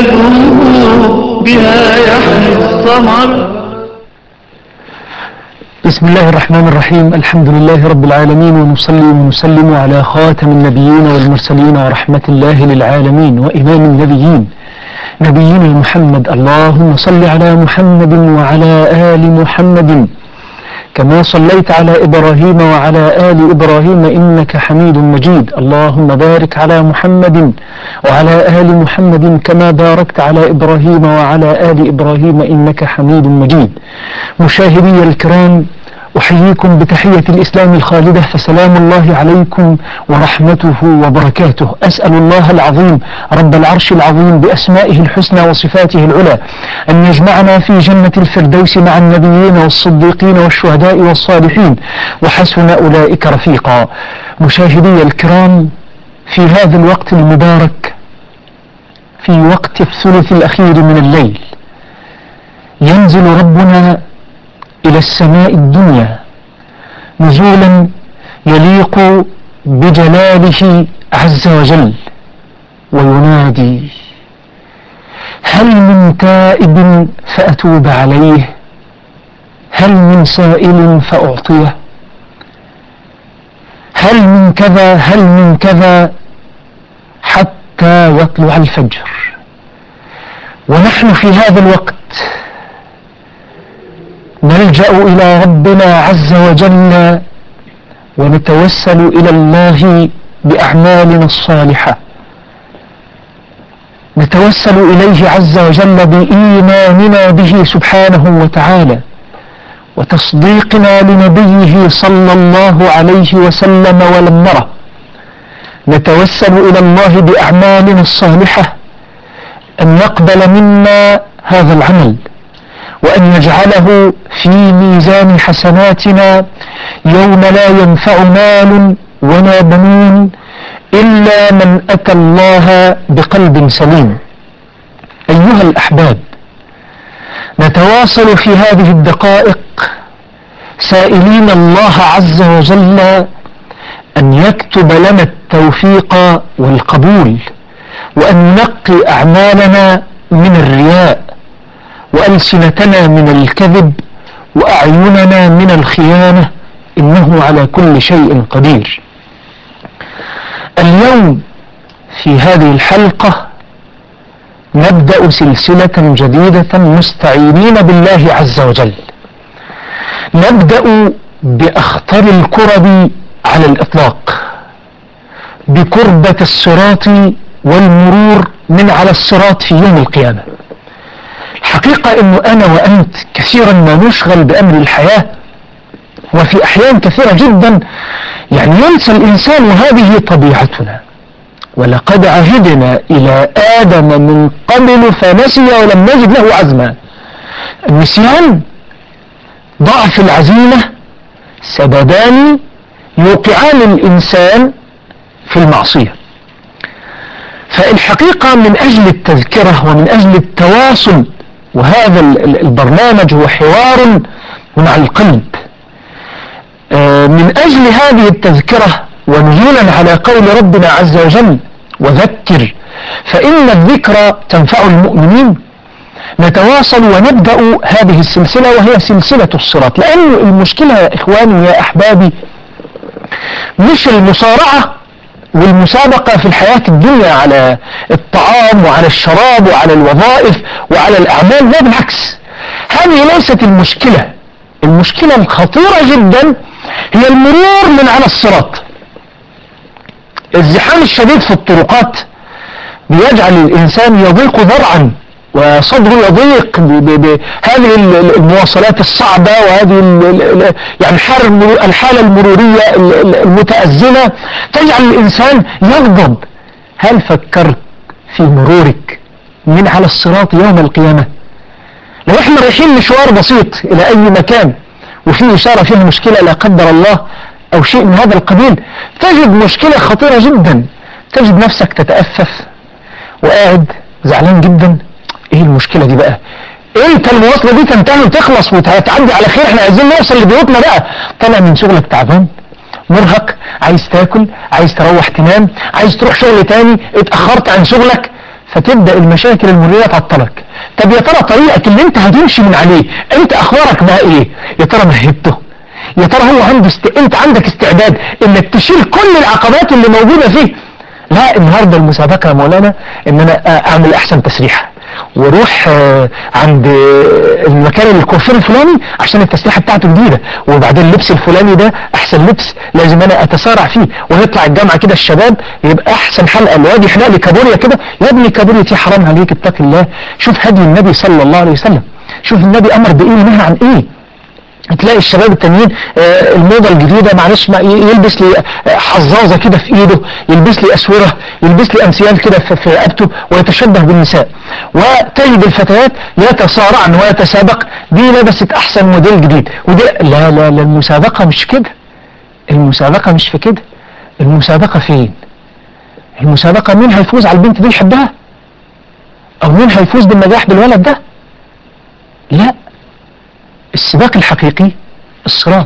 بذره بها يحمي الثمر بسم الله الرحمن الرحيم الحمد لله رب العالمين ونصلي ونسلم على خاتم النبيين والمرسلين ورحمة الله للعالمين وإمام النبيين نبينا محمد اللهم صل على محمد وعلى آل محمد كما صليت على إبراهيم وعلى آل إبراهيم إنك حميد مجيد اللهم بارك على محمد وعلى آل محمد كما باركت على إبراهيم وعلى آل إبراهيم إنك حميد مجيد مشاهدي الكرام أحييكم بتحية الإسلام الخالدة فسلام الله عليكم ورحمته وبركاته أسأل الله العظيم رب العرش العظيم بأسمائه الحسنى وصفاته العلى أن يجمعنا في جنة الفردوس مع النبيين والصديقين والشهداء والصالحين وحسن أولئك رفيقا مشاهدي الكرام في هذا الوقت المبارك في وقت الثلث الأخير من الليل ينزل ربنا إلى السماء الدنيا نزولا يليق بجلاله عز وجل وينادي هل من تائب فأتوب عليه هل من سائل فأعطيه هل من كذا هل من كذا حتى يطلع الفجر ونحن في هذا الوقت نلجأ إلى ربنا عز وجل ونتوسل إلى الله بأعمالنا الصالحة نتوسل إليه عز وجل بإيماننا به سبحانه وتعالى وتصديقنا لنبيه صلى الله عليه وسلم ولم نره نتوسل إلى الله بأعمالنا الصالحة أن يقبل منا هذا العمل وأن يجعله في ميزان حسناتنا يوم لا ينفع مال ولا بنون إلا من أتى الله بقلب سليم أيها الأحباب نتواصل في هذه الدقائق سائلين الله عز وجل أن يكتب لنا التوفيق والقبول وأن ينقي أعمالنا من الرياء وألسنتنا من الكذب وأعيننا من الخيانة إنه على كل شيء قدير اليوم في هذه الحلقة نبدأ سلسلة جديدة مستعينين بالله عز وجل نبدأ بأخطر الكرب على الإطلاق بكربة الصراط والمرور من على الصراط في يوم القيامة الحقيقة انه انا وانت كثيرا ما نشغل بامر الحياة وفي احيان كثيرة جدا يعني ينسى الانسان وهذه طبيعتنا ولقد عهدنا الى ادم من قبل فنسي ولم نجد له عزما النسيان ضعف العزيمة سببان يوقعان الانسان في المعصية فالحقيقة من اجل التذكرة ومن اجل التواصل وهذا البرنامج هو حوار مع القلب من أجل هذه التذكرة ونزولا على قول ربنا عز وجل وذكر فإن الذكرى تنفع المؤمنين نتواصل ونبدأ هذه السلسلة وهي سلسلة الصراط لأن المشكلة يا إخواني يا أحبابي مش المصارعة والمسابقة في الحياة الدنيا على الطعام وعلى الشراب وعلى الوظائف وعلى الأعمال لا بالعكس هذه ليست المشكلة المشكلة الخطيرة جدا هي المرور من على الصراط الزحام الشديد في الطرقات بيجعل الإنسان يضيق ذرعا وصدره يضيق بهذه المواصلات الصعبة وهذه يعني الحالة المرورية المتأزمة تجعل الإنسان يغضب هل فكرت في مرورك من على الصراط يوم القيامة لو احنا رايحين مشوار بسيط إلى أي مكان وفي إشارة فيها مشكلة لا قدر الله أو شيء من هذا القبيل تجد مشكلة خطيرة جدا تجد نفسك تتأفف وقاعد زعلان جدا ايه المشكلة دي بقى امتى المواصلة دي تنتهي وتخلص وتعدي على خير احنا عايزين نوصل لبيوتنا بقى طالع من شغلك تعبان مرهق عايز تاكل عايز تروح تنام عايز تروح شغل تاني اتأخرت عن شغلك فتبدا المشاكل المريه تعطلك طب يا ترى طريقك اللي انت هتمشي من عليه انت اخبارك بقى ايه يا ترى مهبته يا ترى هو عنده است... انت عندك استعداد انك تشيل كل العقبات اللي موجوده فيه لا النهارده المسابقه يا مولانا ان انا آه، اعمل احسن تسريحه واروح آه، عند آه، المكان الكوافير الفلاني عشان التسريحه بتاعته جديده وبعدين اللبس الفلاني ده احسن لبس لازم انا اتسارع فيه ونطلع الجامعه كده الشباب يبقى احسن حلقه الواد يحلق لي كابوريا كده يا ابني كابوريا دي حرام عليك اتق الله شوف هدي النبي صلى الله عليه وسلم شوف النبي امر بايه ونهى عن ايه تلاقي الشباب التانيين آه، الموضه الجديده معلش ما ي- يلبس لي آه، حظاظه كده في ايده يلبس لي اسوره يلبس لي انسيال كده في في رقبته ويتشبه بالنساء وتجد الفتيات يتصارعن ويتسابق دي لبست احسن موديل جديد ودي لا لا لا المسابقه مش كده المسابقه مش في كده المسابقه فين المسابقه مين هيفوز على البنت دي يحبها او مين هيفوز بالنجاح بالولد ده لا السباق الحقيقي الصراط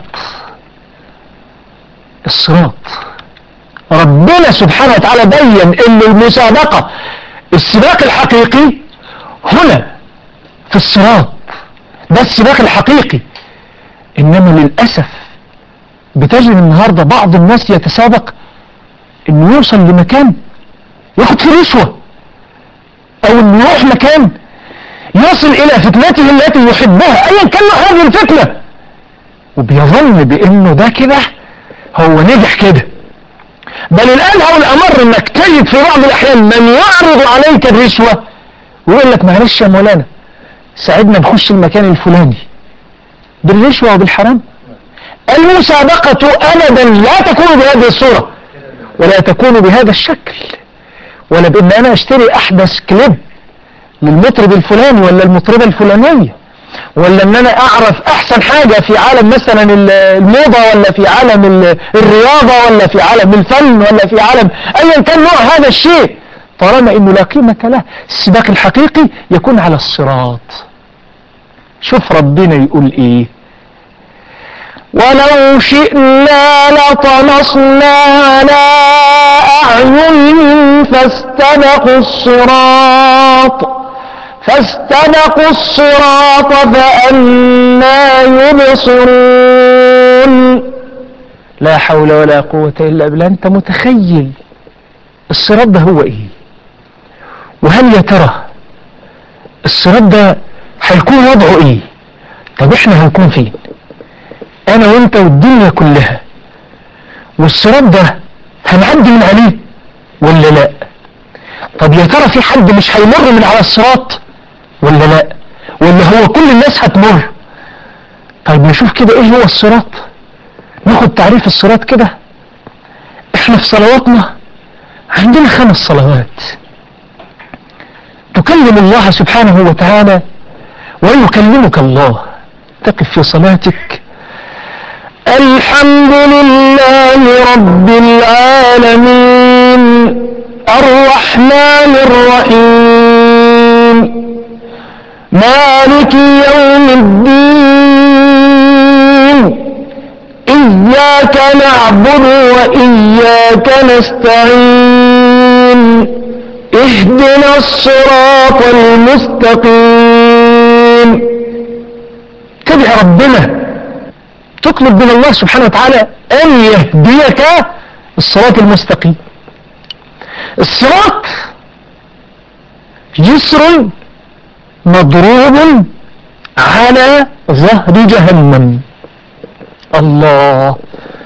الصراط ربنا سبحانه وتعالى بين ان المسابقة السباق الحقيقي هنا في الصراط ده السباق الحقيقي انما للأسف بتجد النهاردة بعض الناس يتسابق انه يوصل لمكان ياخد فيه رشوة او انه يروح مكان يصل الى فتنته التي يحبها ايا كان نوع هذه الفتنة وبيظن بانه ده كده هو نجح كده بل الان هو الامر انك تجد في بعض الاحيان من يعرض عليك الرشوة ويقول لك معلش يا مولانا ساعدنا نخش المكان الفلاني بالرشوة وبالحرام المسابقة ابدا لا تكون بهذه الصورة ولا تكون بهذا الشكل ولا بان انا اشتري احدث كليب للمطرب الفلاني ولا المطربة الفلانية ولا ان انا اعرف احسن حاجة في عالم مثلا ال- الموضة ولا في عالم ال- الرياضة ولا في عالم الفن ولا في عالم ايا كان نوع هذا الشيء طالما انه لا قيمة له السباق الحقيقي يكون على الصراط شوف ربنا يقول ايه ولو شئنا لطمسنا على أعينهم فاستبقوا الصراط فاستبقوا الصراط فأنا يبصرون لا حول ولا قوة إلا بالله أنت متخيل الصراط ده هو إيه وهل يا ترى الصراط ده هيكون وضعه إيه طب إحنا هنكون فين انا وانت والدنيا كلها والصراط ده هنعدي من عليه ولا لا طب يا ترى في حد مش هيمر من على الصراط ولا لا ولا هو كل الناس هتمر طيب نشوف كده ايه هو الصراط ناخد تعريف الصراط كده احنا في صلواتنا عندنا خمس صلوات تكلم الله سبحانه وتعالى ويكلمك الله تقف في صلاتك الحمد لله رب العالمين الرحمن الرحيم مالك يوم الدين إياك نعبد وإياك نستعين اهدنا الصراط المستقيم تدعي ربنا تطلب من الله سبحانه وتعالى أن يهديك الصراط المستقيم الصراط جسر مضروب على ظهر جهنم الله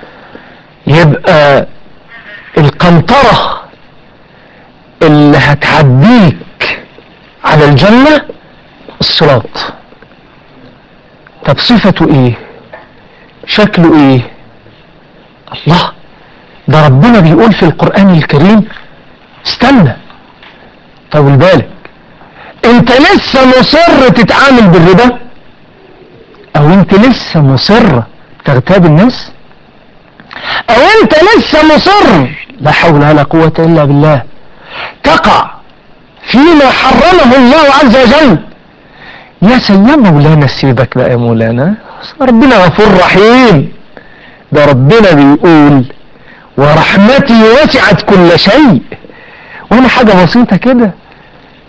يبقى القنطرة اللي هتعديك على الجنة الصراط طب صفته ايه شكله ايه الله ده ربنا بيقول في القرآن الكريم استنى طول بالك انت لسه مصر تتعامل بالربا او انت لسه مصر تغتاب الناس او انت لسه مصر لا حول ولا قوة الا بالله تقع فيما حرمه الله عز وجل يا سيدنا مولانا سيبك بقى يا مولانا ربنا غفور رحيم ده ربنا بيقول ورحمتي وسعت كل شيء وانا حاجة بسيطة كده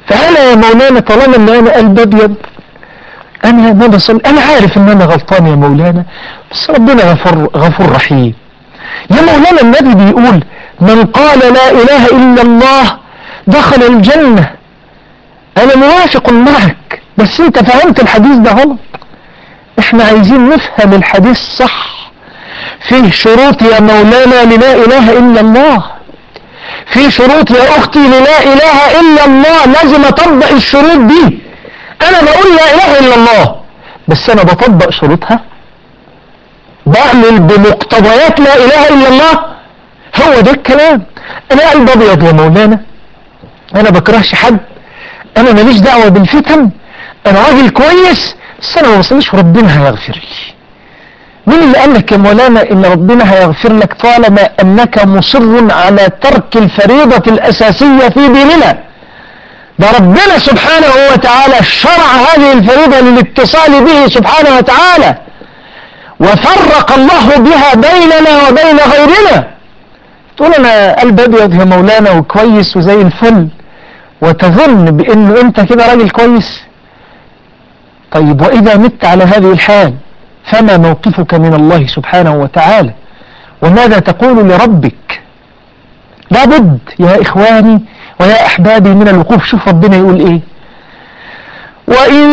فأنا يا مولانا طالما ان انا قلب ابيض انا ما بصل انا عارف ان انا غلطان يا مولانا بس ربنا غفور غفور رحيم يا مولانا النبي بيقول من قال لا اله الا الله دخل الجنة انا موافق معك بس انت فهمت الحديث ده غلط احنا عايزين نفهم الحديث صح فيه شروط يا مولانا للا اله الا الله في شروط يا اختي للا اله الا الله لازم اطبق الشروط دي انا بقول لا اله الا الله بس انا بطبق شروطها بعمل بمقتضيات لا اله الا الله هو ده الكلام انا قلب ابيض يا مولانا انا بكرهش حد انا ماليش دعوه بالفتن انا راجل كويس بس انا ما وصلش ربنا هيغفر لي مين اللي قال لك يا مولانا ان ربنا هيغفر لك طالما انك مصر على ترك الفريضة الاساسية في ديننا ده ربنا سبحانه وتعالى شرع هذه الفريضة للاتصال به سبحانه وتعالى وفرق الله بها بيننا وبين غيرنا تقول انا قلب ابيض يا مولانا وكويس وزي الفل وتظن بانه انت كده راجل كويس طيب واذا مت على هذه الحال فما موقفك من الله سبحانه وتعالى وماذا تقول لربك لابد يا إخواني ويا أحبابي من الوقوف شوف ربنا يقول إيه وإن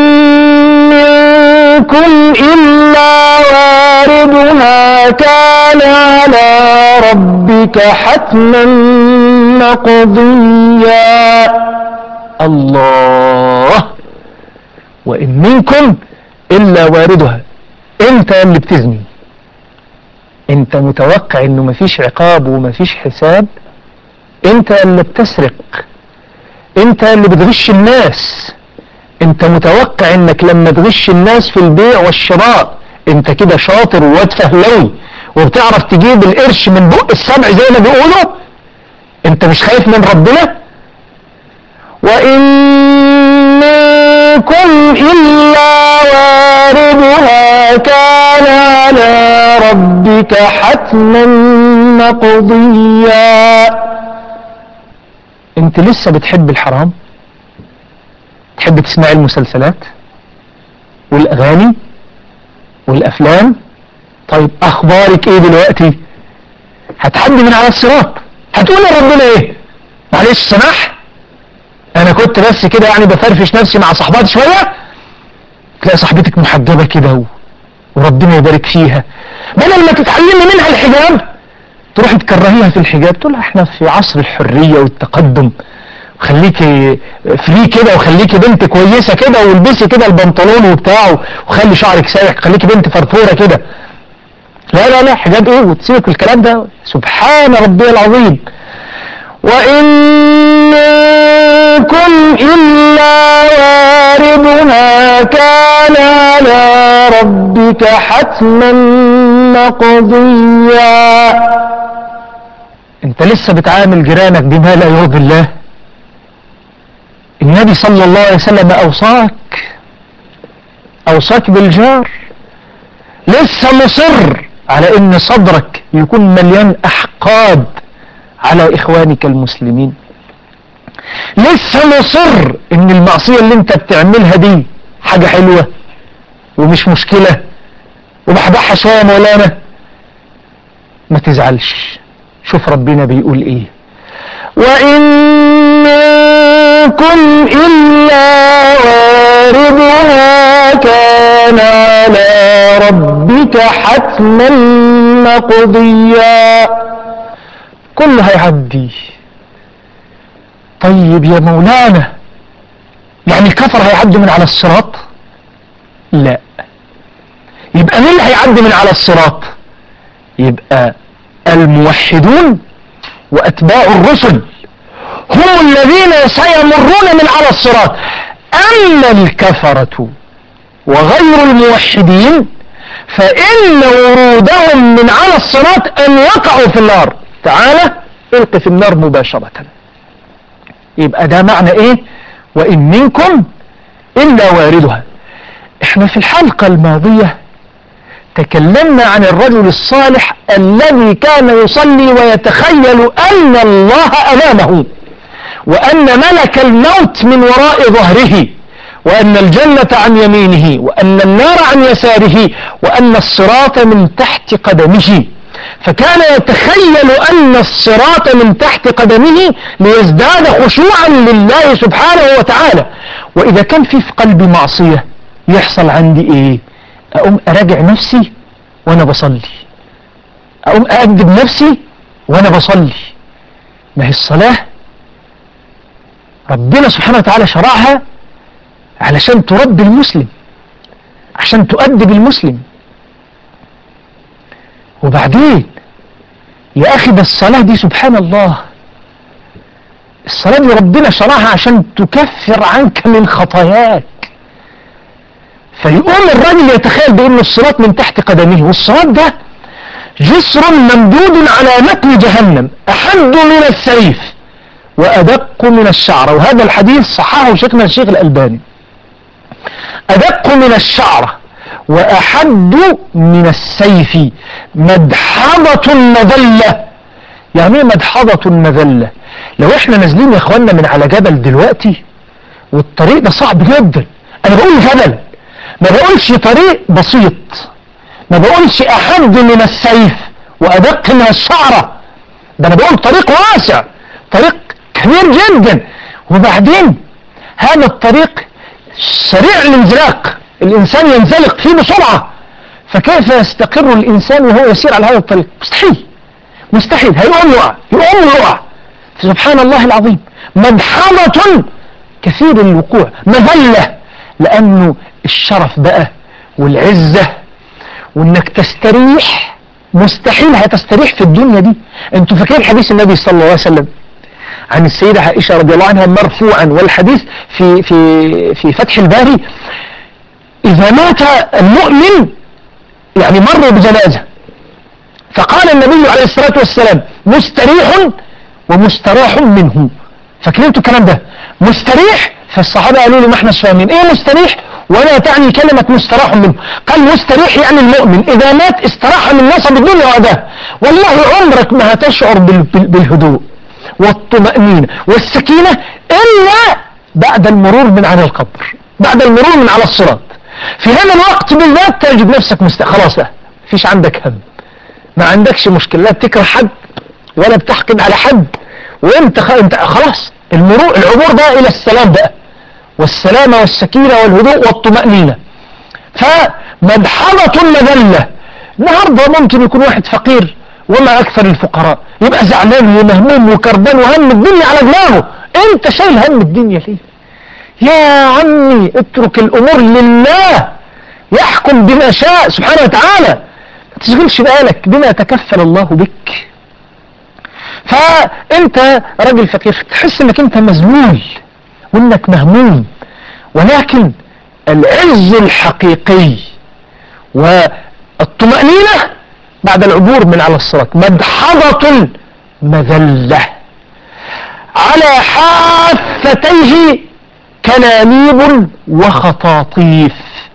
منكم إلا واردها كان على ربك حتما مقضيا الله وإن منكم إلا واردها انت اللي بتزني انت متوقع انه مفيش عقاب ومفيش حساب انت اللي بتسرق انت اللي بتغش الناس انت متوقع انك لما تغش الناس في البيع والشراء انت كده شاطر وواد فهلوي وبتعرف تجيب القرش من بق السبع زي ما بيقولوا انت مش خايف من ربنا وإن منكم إلا واردها كان على ربك حتما مقضيا انت لسه بتحب الحرام تحب تسمع المسلسلات والاغاني والافلام طيب اخبارك ايه دلوقتي هتعدي من على الصراط هتقول لربنا ايه معلش سمح انا كنت بس كده يعني بفرفش نفسي مع صحباتي شويه تلاقي صاحبتك محجبه كده و... وربنا يبارك فيها بدل ما تتعلمي منها الحجاب تروحي تكرهيها في الحجاب تقول لها احنا في عصر الحريه والتقدم خليكي فري كده وخليكي بنت كويسه كده والبسي كده البنطلون وبتاعه وخلي شعرك سايح خليكي بنت فرفوره كده لا لا لا حجاب ايه وتسيبك الكلام ده سبحان ربي العظيم وإن منكم إلا واردها كان على ربك حتما مقضيا انت لسه بتعامل جيرانك بما لا يرضي الله النبي صلى الله عليه وسلم أوصاك أوصاك بالجار لسه مصر على ان صدرك يكون مليان احقاد على اخوانك المسلمين لسه مصر ان المعصية اللي انت بتعملها دي حاجة حلوة ومش مشكلة وبحبحها شوية يا مولانا ما تزعلش شوف ربنا بيقول ايه وإن منكم إلا واردها كان على ربك حتما مقضيا كله هيعدي طيب يا مولانا يعني الكفر هيعدي من على الصراط لا يبقى مين اللي هيعدي من على الصراط يبقى الموحدون واتباع الرسل هم الذين سيمرون من على الصراط اما الكفرة وغير الموحدين فان ورودهم من على الصراط ان يقعوا في النار تعالى الق في النار مباشرة يبقى ده معنى ايه وان منكم الا واردها احنا في الحلقة الماضية تكلمنا عن الرجل الصالح الذي كان يصلي ويتخيل ان الله امامه وأن ملك الموت من وراء ظهره وأن الجنة عن يمينه وأن النار عن يساره وأن الصراط من تحت قدمه فكان يتخيل أن الصراط من تحت قدمه ليزداد خشوعا لله سبحانه وتعالى وإذا كان في في قلبي معصية يحصل عندي إيه أقوم أراجع نفسي وأنا بصلي أقوم أأدب نفسي وأنا بصلي ما هي الصلاة ربنا سبحانه وتعالى شرعها علشان تربي المسلم عشان تؤدب المسلم وبعدين يا أخي ده الصلاة دي سبحان الله الصلاة دي ربنا شرعها عشان تكفر عنك من خطاياك فيقوم الراجل يتخيل بأن الصراط من تحت قدمه والصراط ده جسر ممدود على متن جهنم أحد من السيف وأدق من الشعر وهذا الحديث صححه شيخنا الشيخ الألباني أدق من الشعرة وأحد من السيف مدحضة مذلة يعني ايه مدحضة مذلة لو احنا نازلين يا اخوانا من على جبل دلوقتي والطريق ده صعب جدا انا بقول جبل ما بقولش طريق بسيط ما بقولش احد من السيف وادق من الشعرة ده انا بقول طريق واسع طريق كبير جدا وبعدين هذا الطريق سريع الانزلاق الانسان ينزلق فيه بسرعة فكيف يستقر الانسان وهو يسير على هذا الطريق مستحيل مستحيل هيقوم يقع يقوم يقع سبحان الله العظيم مدحضة كثير الوقوع مذلة لأنه الشرف بقى والعزة وانك تستريح مستحيل هتستريح في الدنيا دي انتوا فاكرين حديث النبي صلى الله عليه وسلم عن السيدة عائشة رضي الله عنها مرفوعا والحديث في في في فتح الباري إذا مات المؤمن يعني مر بجنازة فقال النبي عليه الصلاة والسلام مستريح ومستراح منه فاكرين انتوا الكلام ده مستريح فالصحابة قالوا له ما احنا فاهمين ايه مستريح ولا تعني كلمة مستراح منه قال مستريح يعني المؤمن اذا مات استراح من نصب الدنيا وعداه والله عمرك ما هتشعر بال- بال- بالهدوء والطمأنينة والسكينة الا بعد المرور من على القبر بعد المرور من على الصراط في هذا الوقت بالذات تجد نفسك مست... خلاص بقى مفيش عندك هم ما عندكش مشكلة لا بتكره حد ولا بتحقد على حد وانت خ... انت خلاص المرور العبور بقى الى السلام بقى والسلامة والسكينة والهدوء والطمأنينة فمدحضة مذلة النهاردة ممكن يكون واحد فقير وما أكثر الفقراء يبقى زعلان ومهموم وكربان وهم الدنيا على دماغه انت شايل هم الدنيا ليه يا عمي اترك الأمور لله يحكم بما شاء سبحانه وتعالى ما تشغلش بالك بما تكفل الله بك فانت راجل فقير تحس انك انت مذلول وانك مهموم ولكن العز الحقيقي والطمأنينة بعد العبور من على الصراط مدحضة مذلة على حافتيه كلاليب وخطاطيف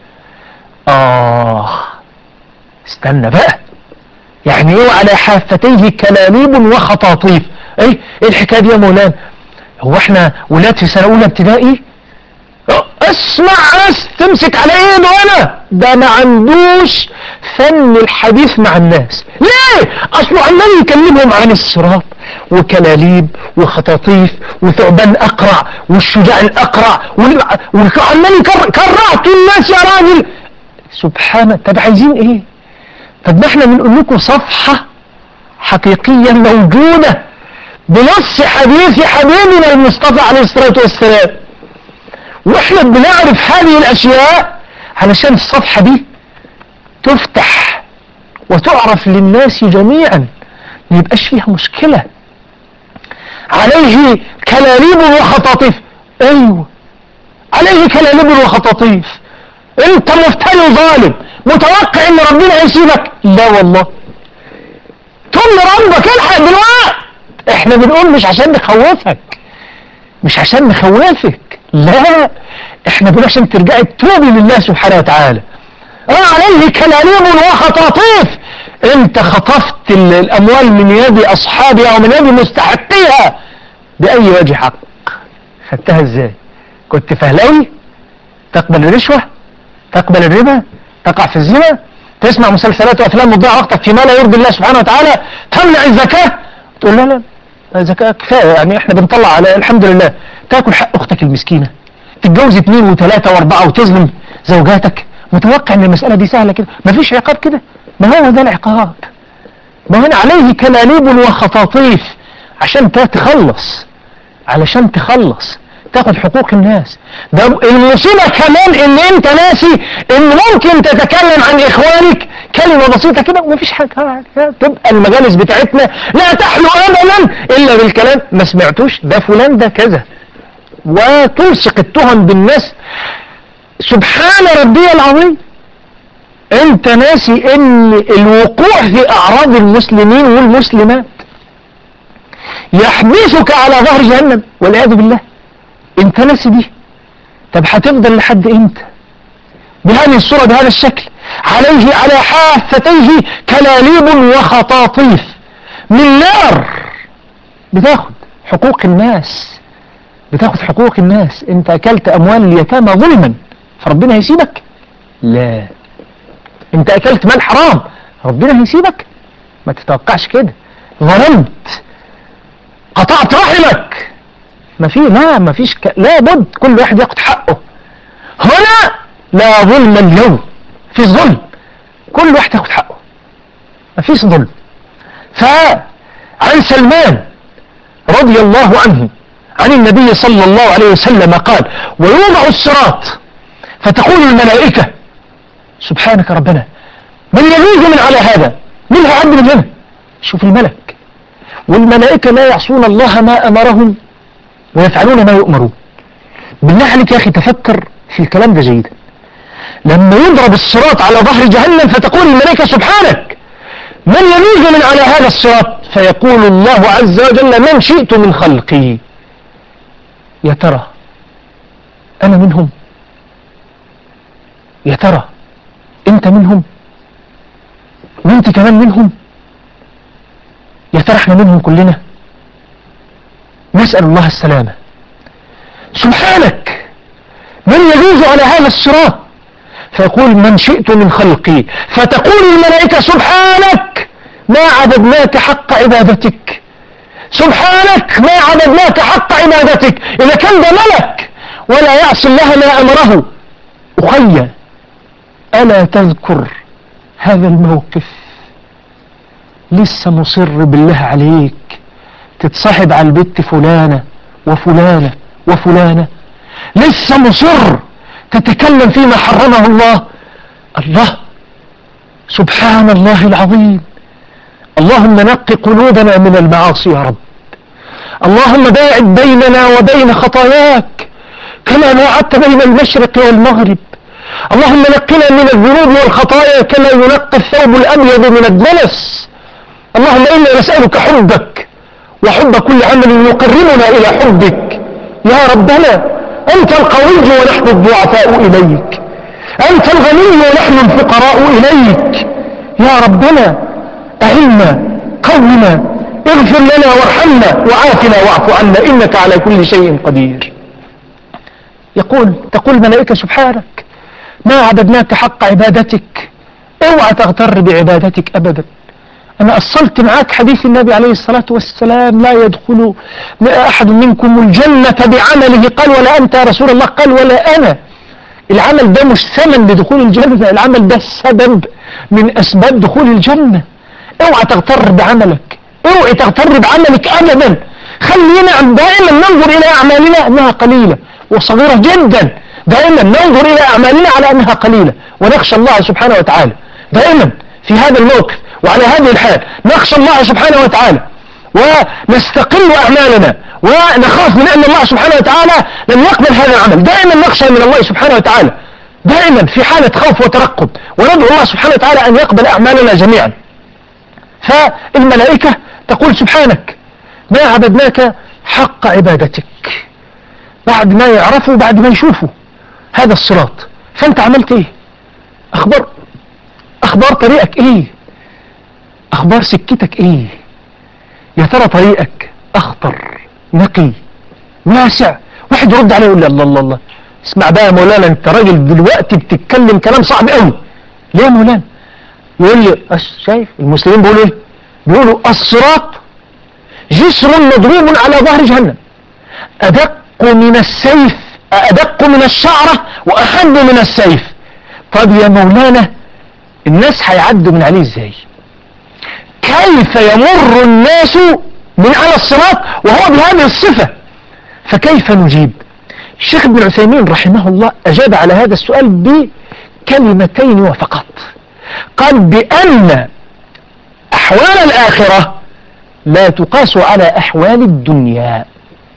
آه استنى بقى يعني ايه على حافتيه كلاليب وخطاطيف ايه ايه الحكايه دي يا مولانا هو احنا ولاد في سنه اولى ابتدائي اه، اسمع بس تمسك على ايده وانا ده ما عندوش فن الحديث مع الناس ليه اصله عمال يكلمهم عن الصراط وكلاليب وخطاطيف وثعبان اقرع والشجاع الاقرع وال- وعمال يكر- كرعت الناس يا راجل سبحان طب عايزين ايه طب ما احنا بنقول لكم صفحة حقيقية موجودة بنص حديث حبيبنا المصطفى عليه الصلاة والسلام واحنا بنعرف هذه الاشياء علشان الصفحة دي تفتح وتعرف للناس جميعا ما يبقاش فيها مشكلة عليه كلاليب وخطاطيف ايوه عليه كلاليب وخطاطيف انت مفتري وظالم متوقع ان ربنا هيسيبك لا والله تقول لربك الحق دلوقتي احنا بنقول مش عشان نخوفك مش عشان نخوفك لا احنا بنقول عشان ترجعي تتوبي لله سبحانه وتعالى اه عليه كلاليب وخطاطيف انت خطفت ال- الاموال من يد اصحابها ومن يد مستحقيها باي وجه حق خدتها ازاي كنت فهلاوي تقبل الرشوة تقبل الربا تقع في الزنا تسمع مسلسلات وافلام وتضيع وقتك فيما لا يرضي الله سبحانه وتعالى تمنع الزكاة تقول لا لا الزكاة كفاية يعني احنا بنطلع على الحمد لله تاكل حق اختك المسكينة تتجوز اثنين وثلاثة واربعة وتظلم زوجاتك متوقع ان المسألة دي سهلة كده مفيش عقاب كده ما هو ده العقاب ما هنا عليه كلاليب وخطاطيف عشان تخلص علشان تخلص تاخد حقوق الناس ده المصيبة كمان ان انت ناسي ان ممكن تتكلم عن اخوانك كلمة بسيطة كده ومفيش حاجة تبقى المجالس بتاعتنا لا تحلو ابدا الا بالكلام ما سمعتوش ده فلان ده كذا وتلصق التهم بالناس سبحان ربي العظيم انت ناسي ان الوقوع في اعراض المسلمين والمسلمات يحبسك على ظهر جهنم والعياذ بالله انت ناسي دي طب هتفضل لحد امتى بهذه الصورة بهذا الشكل عليه على حافتيه كلاليب وخطاطيف من نار بتاخد حقوق الناس بتاخد حقوق الناس انت اكلت اموال اليتامى ظلما فربنا هيسيبك لا انت اكلت مال حرام ربنا هيسيبك ما تتوقعش كده ظلمت قطعت رحمك ما في لا ما فيش ك... لا بد كل واحد ياخد حقه هنا لا ظلم اليوم في ظلم كل واحد ياخد حقه ما فيش ظلم فعن سلمان رضي الله عنه عن النبي صلى الله عليه وسلم قال ويوضع الصراط فتقول الملائكة سبحانك ربنا من يجوز من على هذا منها عبد من هنا شوف الملك والملائكة لا يعصون الله ما أمرهم ويفعلون ما يؤمرون بالله عليك يا أخي تفكر في الكلام ده جيدا لما يضرب الصراط على ظهر جهنم فتقول الملائكة سبحانك من يميز من على هذا الصراط فيقول الله عز وجل من شئت من خلقي يا ترى أنا منهم يا ترى أنت منهم وأنت كمان منهم يا ترى احنا منهم كلنا نسأل الله السلامة سبحانك من يجوز على هذا الصراط فيقول من شئت من خلقي فتقول الملائكة سبحانك ما عبدناك حق عبادتك سبحانك ما عبدناك حق عبادتك إذا كان ده ملك ولا يعصي الله ما أمره أخي ألا تذكر هذا الموقف لسه مصر بالله عليك تتصاحب على البت فلانة وفلانة وفلانة لسه مصر تتكلم فيما حرمه الله الله سبحان الله العظيم اللهم نق قلوبنا من المعاصي يا رب اللهم باعد بيننا وبين خطاياك كما باعدت بين المشرق والمغرب اللهم نقنا من الذنوب والخطايا كما ينقى الثوب الأبيض من الدنس اللهم إنا نسألك حبك وحب كل عمل يقربنا إلى حبك يا ربنا أنت القوي ونحن الضعفاء إليك أنت الغني ونحن الفقراء إليك يا ربنا أعنا قونا اغفر لنا وارحمنا وعافنا واعف عنا إنك على كل شيء قدير يقول تقول الملائكة سبحانك ما عبدناك حق عبادتك اوعى تغتر بعبادتك أبدا أنا أصلت معاك حديث النبي عليه الصلاة والسلام لا يدخل أحد منكم الجنة بعمله قال ولا أنت يا رسول الله قال ولا أنا العمل ده مش ثمن لدخول الجنة العمل ده سبب من أسباب دخول الجنة اوعى تغتر بعملك اوعى تغتر بعملك أبدا خلينا دائما ننظر إلى أعمالنا أنها قليلة وصغيرة جدا دائما ننظر إلى أعمالنا على أنها قليلة ونخشى الله سبحانه وتعالى دائما في هذا الموقف وعلى هذه الحال نخشى الله سبحانه وتعالى ونستقل أعمالنا ونخاف من أن الله سبحانه وتعالى لن يقبل هذا العمل دائما نخشى من الله سبحانه وتعالى دائما في حالة خوف وترقب وندعو الله سبحانه وتعالى أن يقبل أعمالنا جميعا فالملائكة تقول سبحانك ما عبدناك حق عبادتك بعد ما يعرفوا بعد ما يشوفوا هذا الصراط فانت عملت ايه اخبار اخبار طريقك ايه اخبار سكتك ايه يا ترى طريقك اخطر نقي واسع واحد يرد عليه يقول لي الله الله الله اسمع بقى يا مولانا انت راجل دلوقتي بتتكلم كلام صعب قوي ليه يا مولانا يقول لي أس- شايف المسلمين بيقولوا ايه بيقولوا الصراط جسر مضروب على ظهر جهنم أدق من السيف أدق من الشعرة وأحد من السيف طب يا مولانا الناس هيعدوا من عليه ازاي كيف يمر الناس من على الصراط وهو بهذه الصفة فكيف نجيب الشيخ ابن عثيمين رحمه الله أجاب على هذا السؤال بكلمتين وفقط قال بأن أحوال الآخرة لا تقاس على أحوال الدنيا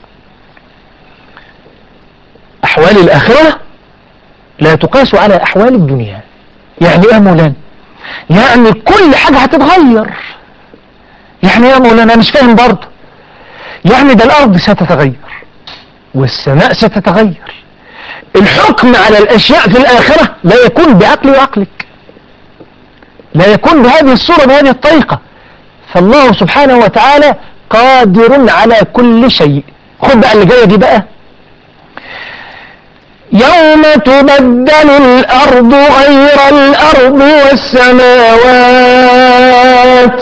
أحوال الآخرة لا تقاس على أحوال الدنيا يعني إيه يا مولانا يعني كل حاجة هتتغير يعني إيه يا مولانا أنا مش فاهم برضه يعني ده الأرض ستتغير والسماء ستتغير الحكم على الأشياء في الآخرة لا يكون بعقلي وعقلك لا يكون بهذه الصورة بهذه الطريقة فالله سبحانه وتعالى قادر على كل شيء خد بقى اللي جاية دي بقى يوم تبدل الأرض غير الأرض والسماوات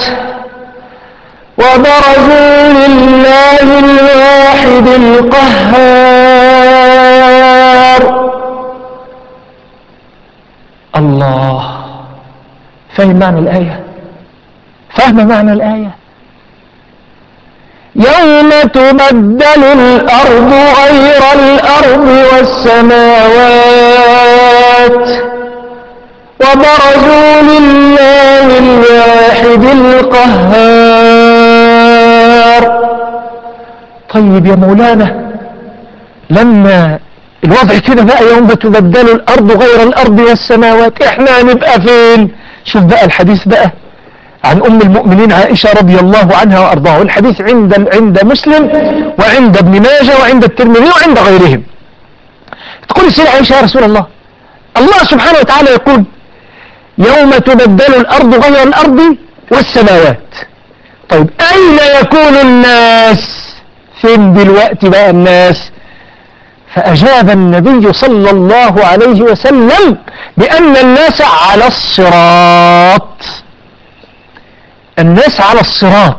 وبرزوا لله الواحد القهار الله فاهم معنى الآية فاهم معنى الآية يوم تبدل الأرض غير الأرض والسماوات وبرزوا لله الواحد القهار طيب يا مولانا لما الوضع كده بقى يوم تبدل الأرض غير الأرض والسماوات احنا هنبقى فين شوف بقى الحديث بقى عن أم المؤمنين عائشة رضي الله عنها وأرضاها الحديث عند عند مسلم وعند ابن ماجه وعند الترمذي وعند غيرهم تقول السيدة عائشة يا رسول الله الله سبحانه وتعالى يقول يوم تبدل الأرض غير الأرض والسماوات طيب أين يكون الناس فين دلوقتي بقى الناس فأجاب النبي صلى الله عليه وسلم بأن الناس على الصراط الناس على الصراط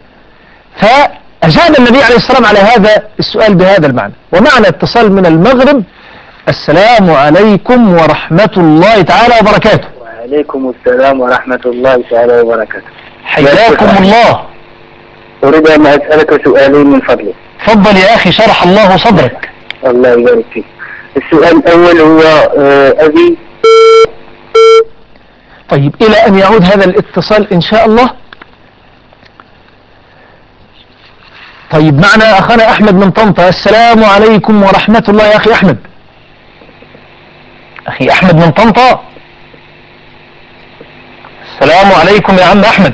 فأجاب النبي عليه الصلاة والسلام على هذا السؤال بهذا المعنى ومعنى اتصال من المغرب السلام عليكم ورحمة الله تعالى وبركاته وعليكم السلام ورحمة الله تعالى وبركاته حياكم الله أريد أن أسألك سؤالين من فضلك تفضل يا أخي شرح الله صدرك الله يبارك فيك السؤال الأول هو آه، أبي طيب إلى أن يعود هذا الاتصال إن شاء الله طيب معنا أخانا أحمد من طنطا السلام عليكم ورحمة الله يا أخي أحمد أخي أحمد من طنطا السلام عليكم يا عم أحمد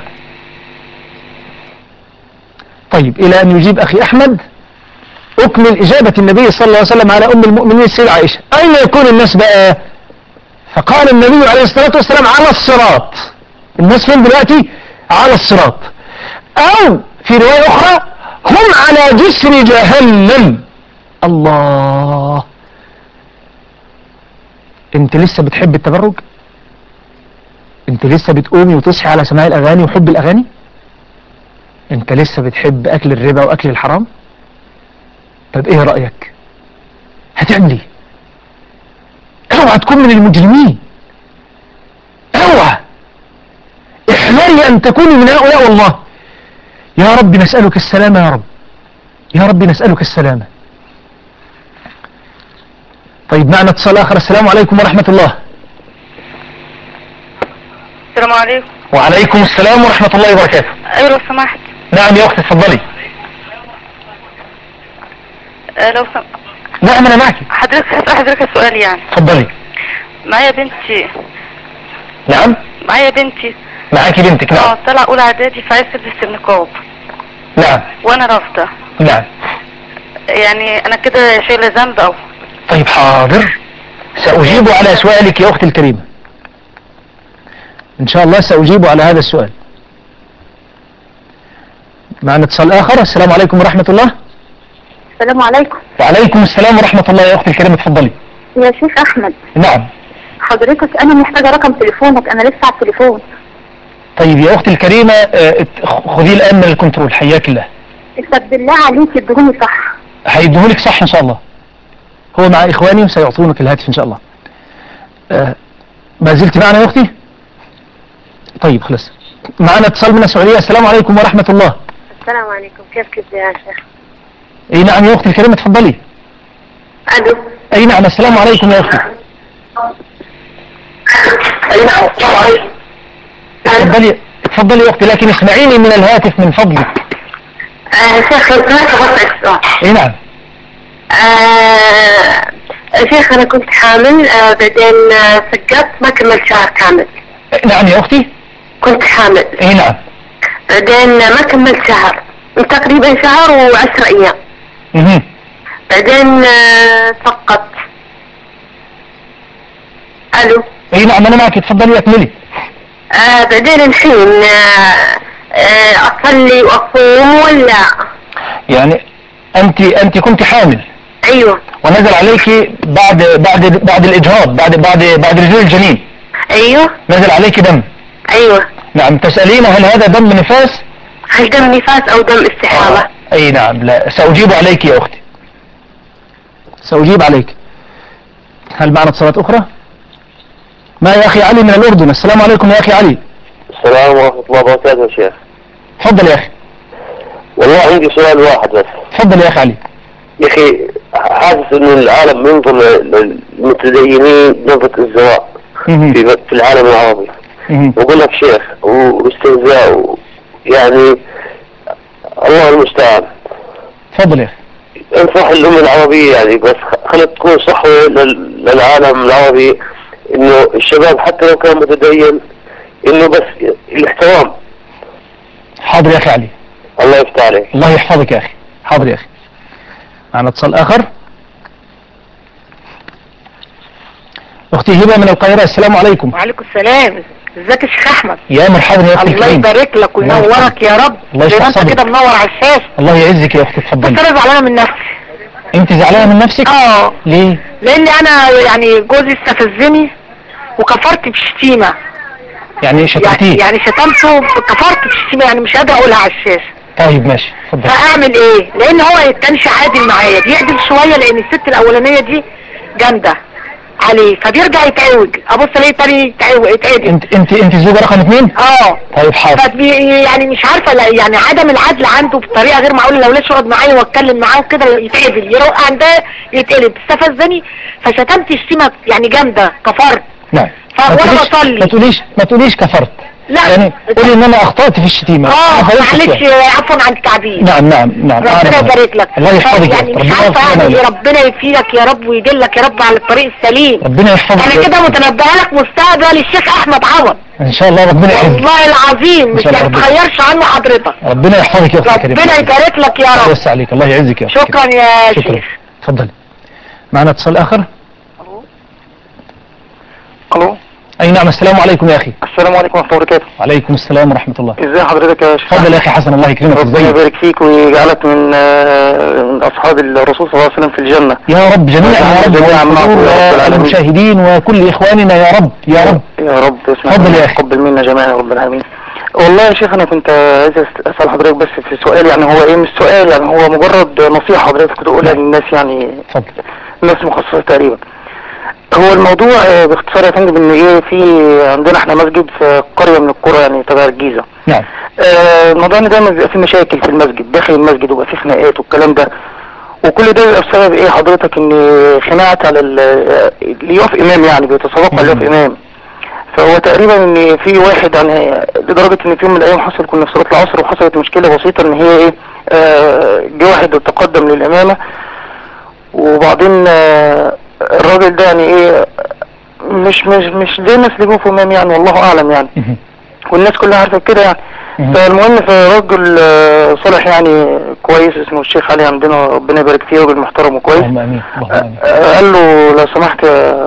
طيب إلى أن يجيب أخي أحمد أكمل إجابة النبي صلى الله عليه وسلم على أم المؤمنين السيدة عائشة أين يكون الناس بقى فقال النبي عليه الصلاة والسلام على الصراط الناس فين دلوقتي على الصراط أو في رواية أخرى هم على جسر جهنم الله انت لسه بتحب التبرج انت لسه بتقومي وتصحي على سماع الأغاني وحب الأغاني انت لسه بتحب أكل الربا وأكل الحرام طب ايه رأيك هتعمل ايه اوعى تكون من المجرمين اوعى احذري ان تكوني من هؤلاء والله يا رب نسألك السلامة يا رب يا رب نسألك السلامة طيب معنا اتصال اخر السلام عليكم ورحمة الله السلام عليكم وعليكم السلام ورحمة الله وبركاته ايوه لو سمحت نعم يا اختي اتفضلي آه، لو سم... نعم انا معك حضرتك هسأل حضرتك سؤال يعني اتفضلي معايا بنتي نعم معايا بنتي معاكي بنتك اه نعم طلع اولى اعدادي فعايز تلبس النقاب نعم وانا رافضه نعم يعني انا كده شايله ذنب او طيب حاضر سأجيب على سؤالك يا أختي الكريمة إن شاء الله سأجيب على هذا السؤال معنا اتصال آخر السلام عليكم ورحمة الله السلام عليكم وعليكم السلام ورحمة الله يا أختي الكريمة اتفضلي يا شيخ احمد نعم حضرتك انا محتاجه رقم تليفونك انا لسه على التليفون طيب يا أختي الكريمة آه، ات- خذيه الآن من الكنترول حياك الله طب بالله عليك ادهوني صح هيديهولك صح إن شاء الله هو مع إخواني وسيعطونك الهاتف إن شاء الله آه، ما زلت معنا يا أختي طيب خلاص معنا اتصال من السعودية السلام عليكم ورحمة الله السلام عليكم كيف كيف يا شيخ اي نعم يا اختي الكريمة تفضلي الو اي نعم السلام عليكم يا اختي تفضلي تفضلي يا اختي لكن اسمعيني من الهاتف من فضلك شيخ لو سمحت بسألك سؤال اي نعم آه، شيخ انا كنت حامل آه، بعدين آه، سقطت ما كملت شهر كامل إي نعم يا اختي كنت حامل اي نعم بعدين ما كملت شهر تقريبا شهر وعشر ايام مهم. بعدين آه، سقطت الو اي نعم انا معك تفضلي اكملي آه بعدين الحين آه آه اصلي واصوم ولا يعني انت انت كنت حامل ايوه ونزل عليك بعد بعد بعد الاجهاض بعد بعد بعد نزول الجنين ايوه نزل عليك دم ايوه نعم تسألين هل هذا دم نفاس هل دم نفاس او دم استحاضة اي نعم لا سأجيب عليك يا اختي سأجيب عليك هل معنا اتصالات اخرى ما يا اخي علي من الاردن السلام عليكم يا اخي علي السلام ورحمة الله وبركاته يا شيخ تفضل يا اخي والله عندي سؤال واحد بس تفضل يا اخي علي يا اخي حاسس ان العالم بينظر للمتدينين نظرة الزواء مهم. في في العالم العربي مهم. بقول لك شيخ واستهزاء و- يعني الله المستعان تفضل يا اخي انصح الأمة العربية يعني بس خلت تكون صحوة لل- للعالم العربي انه الشباب حتى لو كان متدين انه بس الاحترام حاضر يا اخي علي الله يفتح عليك الله يحفظك يا اخي حاضر يا اخي معنا اتصال اخر اختي هبه من القاهره السلام عليكم وعليكم السلام ازيك يا شيخ احمد يا مرحبا يا اختي الله الكريمه يبارك لك الله وينورك يا رب الله زي ما يشرح انت صدرك. كده منور على الشاشه الله يعزك يا اختي بس تفضلي انا زعلانه من نفسي انت زعلانه من نفسك اه ليه لان انا يعني جوزي استفزني وكفرت بشتيمه يعني يعني, شتمتيه يعني شتمته كفرت بشتيمه يعني مش قادره اقولها على الشاشه طيب ماشي اتفضل فاعمل ايه لان هو كانش عادل معايا بيعدل شويه لان الست الاولانيه دي جامده عليه فبيرجع يتعوج ابص الاقيه تاني يتعوج يتعدل انت انت انت الزوجه رقم اثنين اه طيب حاضر فبي يعني مش عارفه لا يعني عدم العدل عنده بطريقه غير معقوله لو ليش يقعد معايا واتكلم معاه كده يتعدل يروق عندها يتقلب استفزني فشتمت شتيمه يعني جامده كفرت نعم ف- ما وأنا تقوليش- بصلي. ما تقوليش ما تقوليش كفرت لا يعني قولي ان انا اخطأت في الشتيمة اه أنا غلطت معلش فيها. عفوا عن التعبير نعم نعم نعم ربنا أعلم. يبارك لك الله يحفظك يا يعني رب. مش ربنا عارفه يوفقنا اعمل ايه لك. ربنا يفيدك يا رب ويدلك يا رب على الطريق السليم ربنا يحفظك انا يا كده رب. متنبهه لك مستقبل الشيخ احمد عوض ان شاء الله ربنا يحفظك والله العظيم مش شاء الله ربنا- هتخيرش عنه حضرتك ربنا يحفظك يا اختي الكريمة ربنا يبارك لك يا الله رب يوسع عليك الله يعزك يا أختي شكرا الكريمة. يا شكرا شيخ تفضلي معنا اتصال اخر الو اي نعم السلام عليكم يا اخي السلام عليكم ورحمه الله وبركاته وعليكم السلام ورحمة الله ازي حضرتك يا شيخ تفضل يا اخي حسن الله يكرمك ربنا ازيك يبارك فيك ويجعلك من آه، من اصحاب الرسول صلى الله عليه وسلم في الجنه يا رب جميعا يا رب جميعا معكم يا رب والحضور العالمين. والمشاهدين وكل اخواننا يا رب يا رب يا رب اسمع اتفضل يا أخي. تقبل منا جميعا يا رب العالمين والله يا شيخ انا كنت عايز أس- اسال حضرتك بس في سؤال يعني هو ايه مش سؤال يعني هو مجرد نصيحه حضرتك تقولها نعم. للناس يعني اتفضل ناس مخصصه تقريبا هو الموضوع آه، باختصار يا فندم ان ايه في عندنا احنا مسجد في قريه من القرى يعني تبع الجيزه نعم آه، الموضوع ان دايما بيبقى فيه مشاكل في المسجد داخل المسجد وبقى فيه خناقات والكلام ده وكل ده بيبقى بسبب ايه حضرتك ان خناقه على ال- آه، اللي يقف امام يعني بيتسابقوا على اللي يقف امام فهو تقريبا ان في واحد يعني لدرجه ان في يوم من الايام حصل كنا في صلاه العصر وحصلت مشكله بسيطه ان هي ايه آه، جه واحد تقدم للامامه وبعدين آه، الراجل ده يعني ايه مش مش مش زي الناس اللي بيقفوا امام يعني والله اعلم يعني مهم. والناس كلها عارفه كده يعني مهم. فالمهم فراجل آه، صالح يعني كويس اسمه الشيخ علي عندنا ربنا يبارك فيه راجل محترم وكويس اللهم امين اللهم امين آه، قال له لو سمحت يا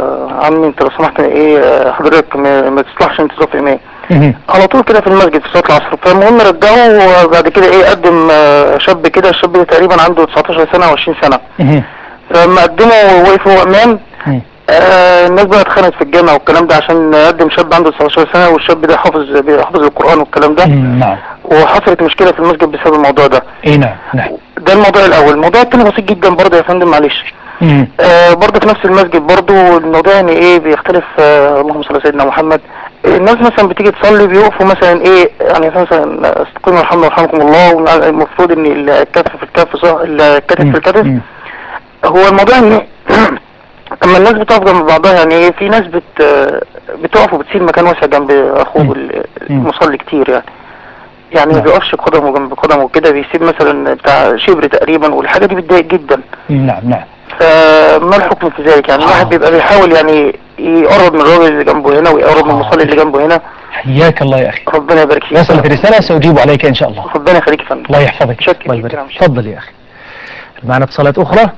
عمي انت لو سمحت ايه آه، حضرتك ما, ما تصلحش انت تقف امام مهم. على طول كده في المسجد في صلاه العصر فالمهم رجعه وبعد كده ايه قدم آه، شاب كده الشاب ده تقريبا عنده 19 سنه او 20 سنه مهم. فلما قدمه ووقف هو امام مم. آه الناس بقى اتخانقت في الجامع والكلام ده عشان قدم شاب عنده 19 سنه والشاب ده حافظ حافظ القران والكلام ده مم. نعم وحصلت مشكله في المسجد بسبب الموضوع ده اي نعم نعم ده الموضوع الاول الموضوع الثاني بسيط جدا برضه يا فندم معلش مم. آه برضه في نفس المسجد برضه الموضوع يعني ايه بيختلف آه اللهم صل على سيدنا محمد الناس مثلا بتيجي تصلي بيقفوا مثلا ايه يعني مثلا استقيموا يرحمنا ويرحمكم الله والمفروض ان الكتف في الكتف صح الكتف في الكتف مم. هو الموضوع ان اما الناس بتقف جنب بعضها يعني ايه في ناس بت بتقف وبتسيب مكان واسع جنب اخوه مم. ال- مم. المصلي كتير يعني يعني ما نعم. بيقفش قدمه جنب قدمه وكده بيسيب مثلا بتاع شبر تقريبا والحاجه دي بتضايق جدا نعم نعم فما الحكم في ذلك يعني الواحد بيبقى بيحاول يعني يقرب من الراجل اللي جنبه هنا ويقرب من المصلي اللي جنبه هنا حياك الله يا اخي ربنا يبارك فيك وصلت الرسالة سأجيب عليك ان شاء الله ربنا يخليك يا فندم الله يحفظك شكرا الله يبارك جداً. فيك. تفضل يا اخي معنا اتصالات اخرى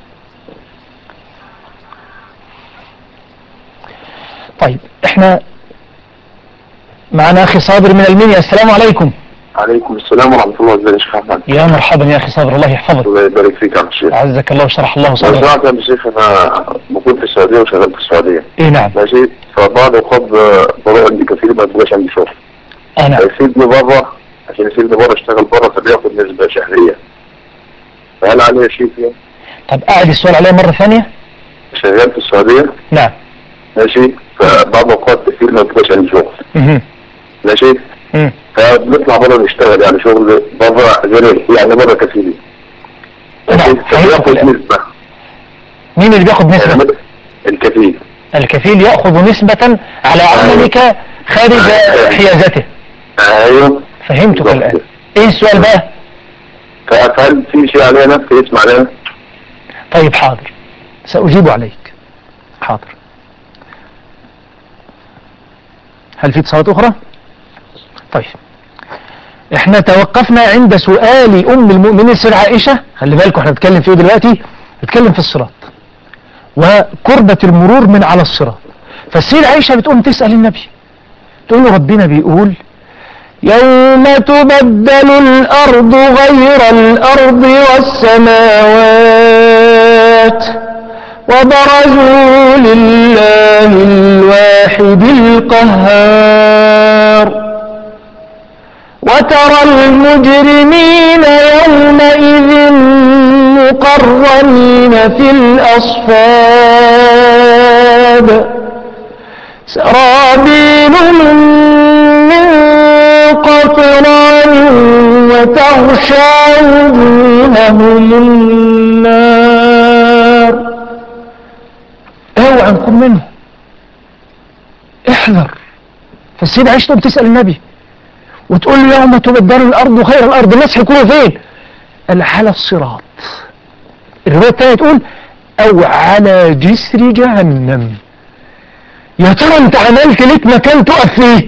طيب احنا معنا اخي صابر من المنيا السلام عليكم عليكم السلام ورحمة الله وبركاته يا شيخ أحمد يا مرحبا يا اخي صابر الله يحفظك الله يبارك فيك يا عم الشيخ عزك الله وشرح الله لو صدرك سمعت يا عم الشيخ أنا بكون في السعودية وشغال في السعودية اي نعم ماشي فبعد وقت بروح عندي كثير ما تبقاش عندي شغل اه نعم فيسيبني بره عشان يسيبني بره اشتغل بره فبياخد نسبة شهرية فهل عليه شيء فيه؟ طب اعد السؤال عليه مرة ثانية شغال في السعودية نعم ماشي فبعد وقت كثير ما تبقاش عندي شغل مهم. ماشي مم. فبنطلع بره نشتغل يعني شغل بره غير يعني بره كفيلي نعم، فبياخد فهمت. نسبة مين اللي بياخد نسبة يعني الكفيل الكفيل يأخذ نسبة على عملك خارج حيازته ايوه فهمتك بالضبط. الآن ايه السؤال بقى فهل في شيء علينا في اسم علينا طيب حاضر سأجيب عليك حاضر هل في اتصالات أخرى طيب احنا توقفنا عند سؤال أم المؤمنين سيدة عائشة خلي بالكم احنا بنتكلم فيه دلوقتي بنتكلم في الصراط وقربة المرور من على الصراط فالسيدة عائشة بتقوم تسأل النبي تقول له ربنا بيقول يوم تبدل الأرض غير الأرض والسماوات وبرزوا لله الواحد القهار وترى المجرمين يومئذ مقرنين في الأصفاد سرابيل من من قطران وتغشى وجوههم النار اوعى نكون منه احذر فالسيدة عائشة بتسأل النبي وتقول له يوم تبدل الأرض خير الأرض الناس هيكونوا فين قال على الصراط الرواية الثانية تقول أو على جسر جهنم يا ترى انت عملت ليك مكان تقف فيه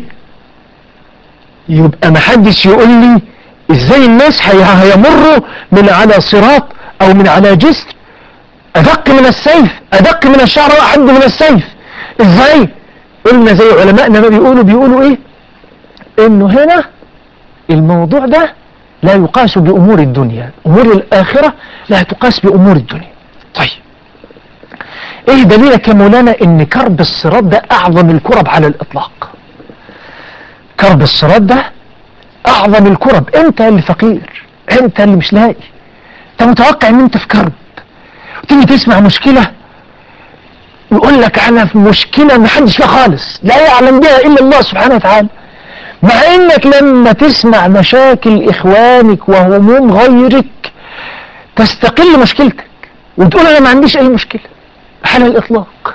يبقى محدش يقول لي ازاي الناس هي- هيمروا من على صراط او من على جسر ادق من السيف ادق من الشعر واحد من السيف ازاي قلنا زي علمائنا ما بيقولوا بيقولوا ايه انه هنا الموضوع ده لا يقاس بامور الدنيا امور الاخره لا تقاس بامور الدنيا طيب ايه دليلك يا مولانا ان كرب الصراط ده اعظم الكرب على الاطلاق كرب الصراط ده اعظم الكرب انت اللي فقير انت اللي مش لاقي انت متوقع ان انت في كرب وتيجي تسمع مشكلة ويقول لك انا في مشكلة ما حدش فيها خالص لا يعلم بها الا الله سبحانه وتعالى مع انك لما تسمع مشاكل اخوانك وهموم غيرك تستقل مشكلتك وتقول انا ما عنديش اي مشكلة على الاطلاق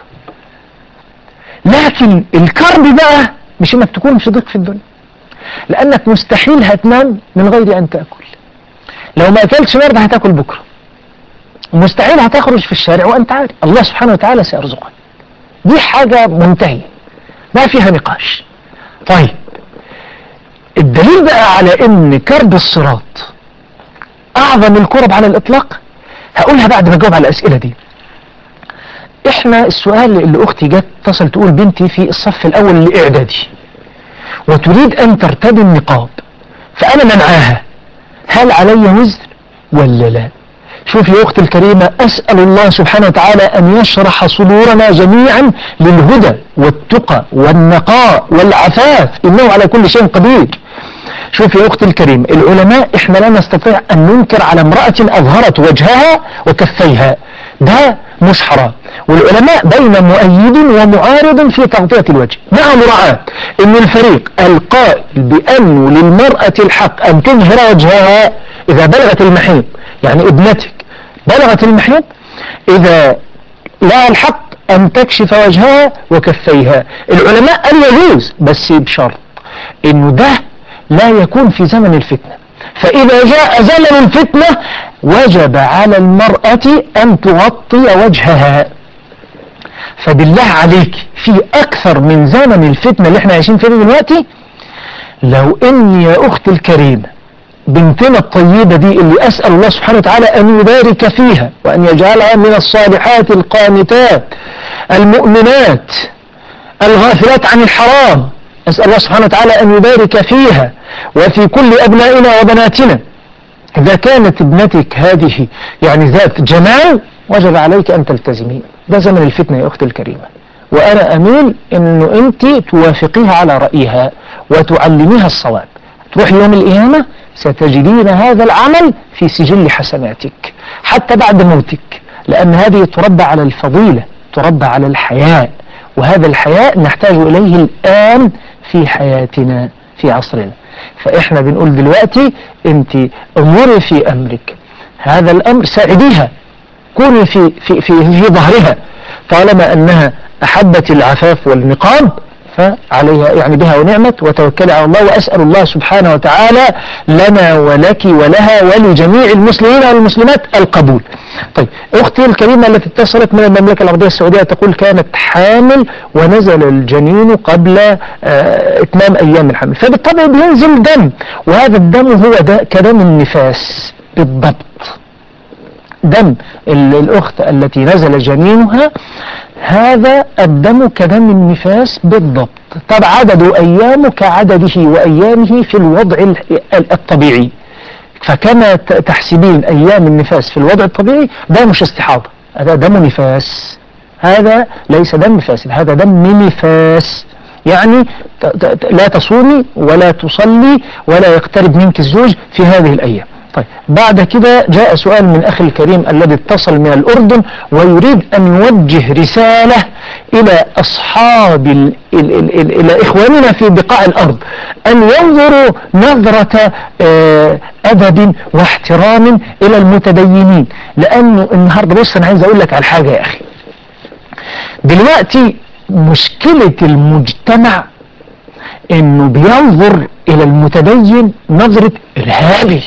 لكن الكرب بقى مش انك تكون صديق في الدنيا لانك مستحيل هتنام من غير ان تاكل لو ما اكلتش النهارده هتاكل بكره مستحيل هتخرج في الشارع وانت عارف الله سبحانه وتعالى سيرزقك دي حاجة منتهية ما فيها نقاش طيب الدليل بقى على ان كرب الصراط اعظم الكرب على الاطلاق هقولها بعد ما اجاوب على الاسئلة دي احنا السؤال اللي اختي جت اتصل تقول بنتي في الصف الاول الاعدادي وتريد ان ترتدي النقاب فانا منعاها هل علي وزر ولا لا شوف يا اختي الكريمة اسأل الله سبحانه وتعالى ان يشرح صدورنا جميعا للهدى والتقى والنقاء والعفاف انه على كل شيء قدير شوف يا اختي الكريمة العلماء احنا لا نستطيع ان ننكر على امرأة اظهرت وجهها وكفيها ده مش حرام والعلماء بين مؤيد ومعارض في تغطية الوجه مع مراعاة ان الفريق القائل بأن للمرأة الحق ان تظهر وجهها اذا بلغت المحيط يعني ابنتك بلغت المحيط اذا لها الحق ان تكشف وجهها وكفيها العلماء قالوا يجوز بس بشرط انه ده لا يكون في زمن الفتنة فإذا جاء زمن الفتنة وجب على المرأة أن تغطي وجهها فبالله عليك في أكثر من زمن الفتنة اللي احنا عايشين فيه دلوقتي لو إن يا أختي الكريمة بنتنا الطيبة دي اللي أسأل الله سبحانه وتعالى أن يبارك فيها وأن يجعلها من الصالحات القانتات المؤمنات الغافلات عن الحرام أسأل الله سبحانه وتعالى أن يبارك فيها وفي كل أبنائنا وبناتنا إذا كانت ابنتك هذه يعني ذات جمال وجب عليك أن تلتزمين ده زمن الفتنة يا أختي الكريمة وأنا أميل أنه أنت توافقيها على رأيها وتعلميها الصواب تروح يوم القيامة ستجدين هذا العمل في سجل حسناتك حتى بعد موتك لأن هذه تربى على الفضيلة تربى على الحياء وهذا الحياء نحتاج إليه الآن في حياتنا في عصرنا فإحنا بنقول دلوقتي أنت اموري في أمرك هذا الأمر ساعديها كوني في, في, في, في ظهرها طالما أنها أحبت العفاف والنقاب فعليها يعني بها ونعمت وتوكل على الله وأسأل الله سبحانه وتعالى لنا ولك ولها ولجميع المسلمين والمسلمات القبول طيب أختي الكريمة التي اتصلت من المملكة العربية السعودية تقول كانت حامل ونزل الجنين قبل آه إتمام أيام الحمل فبالطبع بينزل دم وهذا الدم هو دا كدم النفاس بالضبط دم الأخت التي نزل جنينها هذا الدم كدم النفاس بالضبط طب عدد أيامه كعدده وأيامه في الوضع الطبيعي فكما تحسبين أيام النفاس في الوضع الطبيعي ده مش استحاضة هذا دم نفاس هذا ليس دم فاسد هذا دم نفاس يعني لا تصومي ولا تصلي ولا يقترب منك الزوج في هذه الأيام طيب بعد كده جاء سؤال من أخي الكريم الذي اتصل من الأردن ويريد أن يوجه رسالة إلى أصحاب ال ال ال ال إلى إخواننا في بقاع الأرض أن ينظروا نظرة آه أدب واحترام إلى المتدينين لأنه النهاردة بص أنا عايز أقول لك على حاجة يا أخي دلوقتي مشكلة المجتمع انه بينظر الى المتدين نظرة ارهابي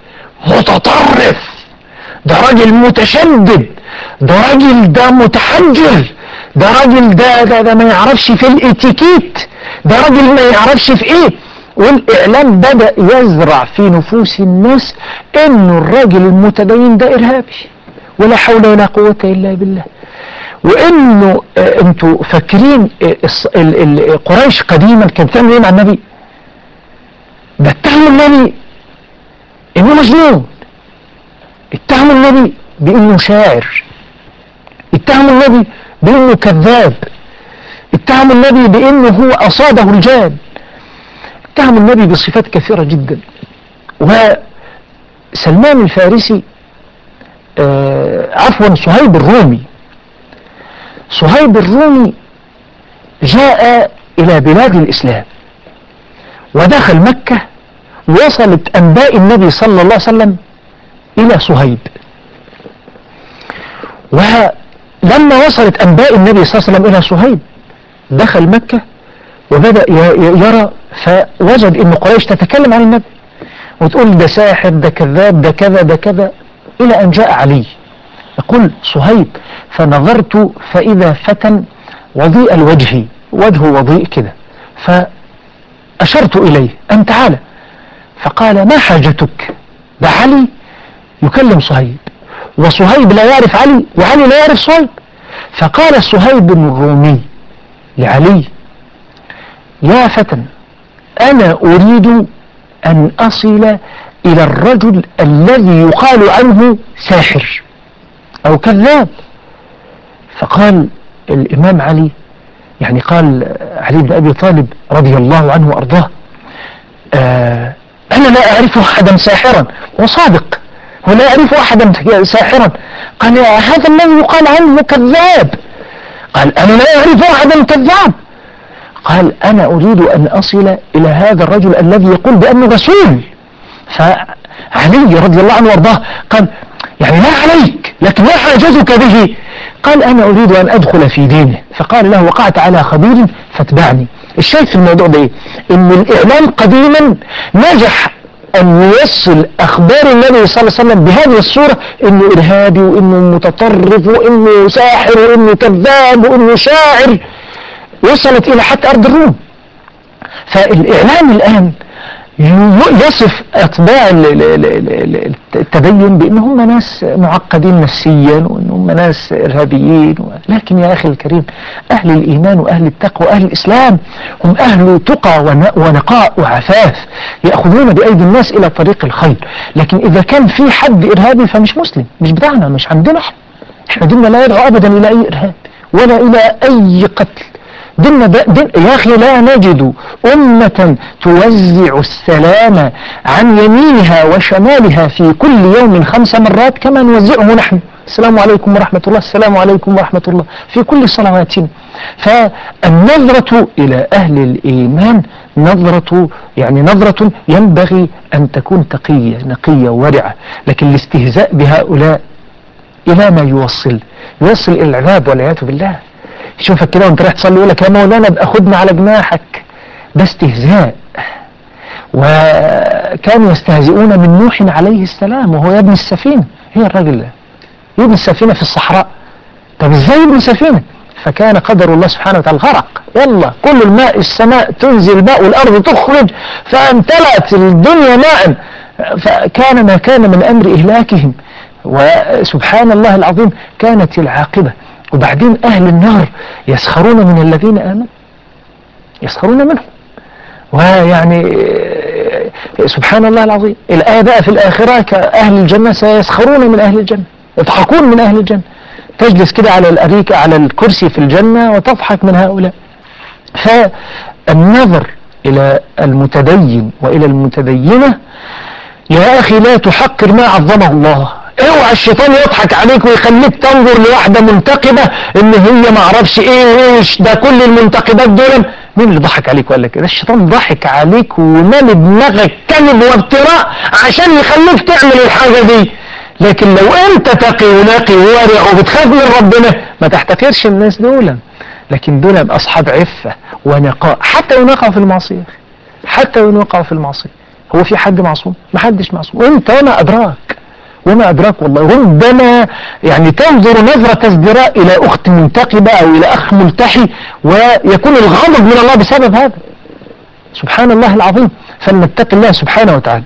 متطرف ده راجل متشدد ده راجل ده متحجر ده راجل ده ده, ده ما يعرفش في الاتيكيت ده راجل ما يعرفش في ايه والاعلام بدأ يزرع في نفوس الناس انه الراجل المتدين ده ارهابي ولا حول ولا قوة الا بالله وانه آه انتوا فاكرين آه قريش قديما كانت تعمل ايه مع النبي ده اتهموا النبي انه مجنون اتهموا النبي بانه شاعر اتهموا النبي بانه كذاب اتهموا النبي بانه هو اصابه الجان اتهموا النبي بصفات كثيرة جدا وسلمان الفارسي آه عفوا صهيب الرومي صهيب الرومي جاء إلى بلاد الإسلام ودخل مكة وصلت أنباء النبي صلى الله عليه وسلم إلى صهيب ولما وصلت أنباء النبي صلى الله عليه وسلم إلى صهيب دخل مكة وبدأ يرى فوجد أن قريش تتكلم عن النبي وتقول ده ساحر ده كذاب ده كذا ده كذا إلى أن جاء علي يقول صهيب فنظرت فإذا فتى وضيء الوجه وجهه وضيء كده فأشرت إليه أن تعالى فقال ما حاجتك ده علي يكلم صهيب وصهيب لا يعرف علي وعلي لا يعرف صهيب فقال صهيب الرومي لعلي يا فتى أنا أريد أن أصل إلى الرجل الذي يقال عنه ساحر أو كذاب فقال الإمام علي يعني قال علي بن أبي طالب رضي الله عنه وأرضاه آه أنا لا أعرف أحدا ساحرا وصادق ولا أعرف أحدا ساحرا قال هذا الذي يقال عنه كذاب قال أنا لا أعرف أحدا كذاب قال أنا أريد أن أصل إلى هذا الرجل الذي يقول بأنه رسول فعلي رضي الله عنه وارضاه قال يعني لا عليك لكن ما حاجتك به قال أنا أريد أن أدخل في دينه فقال له وقعت على خبير فاتبعني الشاهد في الموضوع ده إيه؟ إن الإعلام قديما نجح أن يوصل أخبار النبي صلى الله عليه وسلم بهذه الصورة إنه إرهابي وإنه متطرف وإنه ساحر وإنه كذاب وإنه شاعر وصلت إلى حتى أرض الروم فالإعلام الآن يصف أتباع ال- ال- ال- ال- التدين بأن هم ناس معقدين نفسيا وأن هم ناس إرهابيين و- لكن يا أخي الكريم أهل الإيمان وأهل التقوى وأهل الإسلام هم أهل تقى ون- ونقاء وعفاف يأخذون بأيدي الناس إلى طريق الخير لكن إذا كان في حد إرهابي فمش مسلم مش بتاعنا مش عندنا احنا احنا ديننا لا يدعو أبدا إلى أي إرهاب ولا إلى أي قتل ديننا ده دين يا أخي لا نجد أمة توزع السلام عن يمينها وشمالها في كل يوم خمس مرات كما نوزعه نحن السلام عليكم ورحمة الله السلام عليكم ورحمة الله في كل صلواتنا فالنظرة إلى أهل الإيمان نظرة يعني نظرة ينبغي أن تكون تقية نقية ورعة لكن الاستهزاء بهؤلاء إلى ما يوصل يوصل إلى العذاب والعياذ بالله يشوفك كده وانت رايح تصلي يقول لك يا مولانا ابقى خدنا على جناحك ده استهزاء وكانوا يستهزئون من نوح عليه السلام وهو يبني السفينة هي الراجل ده يبني السفينة في الصحراء طب ازاي يبني سفينة فكان قدر الله سبحانه وتعالى الغرق يلا كل الماء السماء تنزل ماء والأرض تخرج فامتلأت الدنيا ماء فكان ما كان من أمر إهلاكهم وسبحان الله العظيم كانت العاقبة وبعدين أهل النار يسخرون من الذين آمنوا يسخرون منهم ويعني آه، سبحان الله العظيم الآية بقى في الآخرة كأهل الجنة سيسخرون من أهل الجنة يضحكون من أهل الجنة تجلس كده على الأريكة على الكرسي في الجنة وتضحك من هؤلاء فالنظر إلى المتدين وإلى المتدينة يا أخي لا تحقر ما عظمه الله اوعى الشيطان يضحك عليك ويخليك تنظر لواحدة منتقبة ان هي ما اعرفش ايه وايش ده كل المنتقبات دول مين اللي ضحك عليك وقال لك كده الشيطان ضحك عليك ومال دماغك كذب وافتراء عشان يخليك تعمل الحاجة دي لكن لو انت تقي ونقي وورع وبتخاف من ربنا ما تحتقرش الناس دول لكن دول اصحاب عفة ونقاء حتى ونقعوا في المعصية حتى ونقعوا في المعصية هو في حد معصوم ما حدش معصوم وانت وما ادراك وما أدراك والله ربما يعني تنظر نظرة ازدراء إلى أخت منتقبة أو إلى أخ ملتحي ويكون الغضب من الله بسبب هذا سبحان الله العظيم فلنتق الله سبحانه وتعالى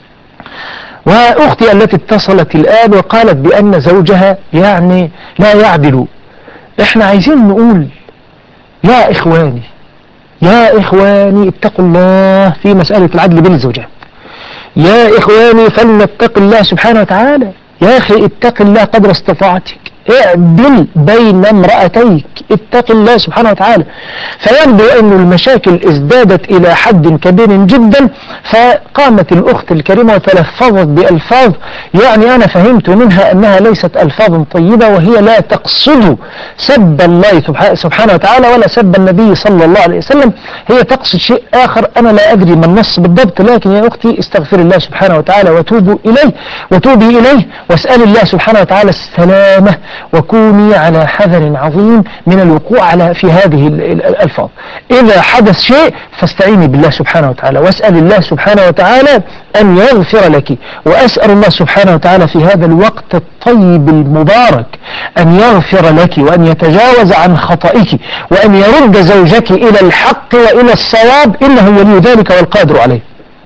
وأختي التي اتصلت الآن وقالت بأن زوجها يعني لا يعدل احنا عايزين نقول يا إخواني يا إخواني اتقوا الله في مسألة العدل بين الزوجات يا إخواني فلنتق الله سبحانه وتعالى يا أخي اتق الله قدر استطاعتك اعدل بين امرأتيك اتق الله سبحانه وتعالى فيبدو أن المشاكل ازدادت إلى حد كبير جدا فقامت الأخت الكريمة وتلفظت بألفاظ يعني أنا فهمت منها أنها ليست ألفاظ طيبة وهي لا تقصد سب الله سبحانه- سبحانه وتعالى ولا سب النبي صلى الله عليه وسلم هي تقصد شيء آخر أنا لا أدري ما النص بالضبط لكن يا أختي استغفر الله سبحانه وتعالى وتوبوا إليه وتوبي إليه واسأل الله سبحانه وتعالى السلامة وكوني على حذر عظيم من الوقوع على في هذه ال- ال- الألفاظ إذا حدث شيء فاستعيني بالله سبحانه وتعالى واسأل الله سبحانه وتعالى أن يغفر لك وأسأل الله سبحانه وتعالى في هذا الوقت الطيب المبارك أن يغفر لك وأن يتجاوز عن خطئك وأن يرد زوجك إلى الحق وإلى الصواب إنه ولي ذلك والقادر عليه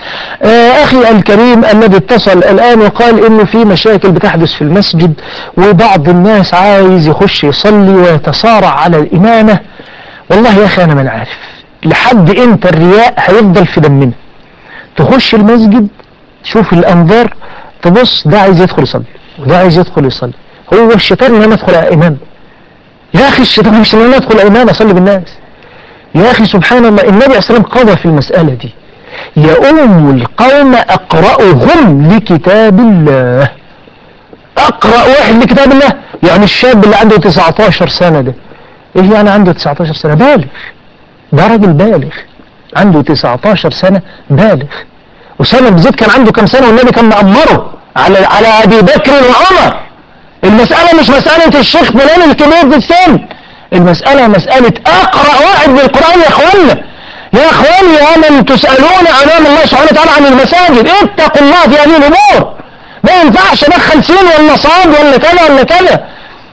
آه أخي الكريم الذي اتصل الآن وقال إنه في مشاكل بتحدث في المسجد وبعض الناس عايز يخش يصلي ويتصارع على الإمامة والله يا أخي أنا ما أنا عارف لحد إمتى الرياء هيفضل في دمنا تخش المسجد تشوف الأنظار تبص ده عايز يدخل يصلي وده عايز يدخل يصلي هو الشيطان إن أنا أدخل إمام يا أخي الشيطان مش إن أنا أدخل إمام أصلي بالناس يا أخي سبحان الله النبي عليه الصلاة والسلام قضى في المسألة دي يؤم القوم أقرأهم لكتاب الله أقرأ واحد لكتاب الله يعني الشاب اللي عنده 19 سنة ده إيه يعني عنده 19 سنة بالغ ده راجل بالغ عنده 19 سنة بالغ أسامة بن زيد كان عنده كم سنة والنبي كان مأمره على على أبي بكر وعمر المسألة مش مسألة الشيخ فلان الكبير في السن المسألة مسألة أقرأ واحد بالقرآن يا إخوانا يا إخواني يا من تسألون أمام الله سبحانه وتعالى عن المساجد اتقوا الله في هذه الأمور ما ينفعش أدخل سين ولا صاد ولا كذا ولا كذا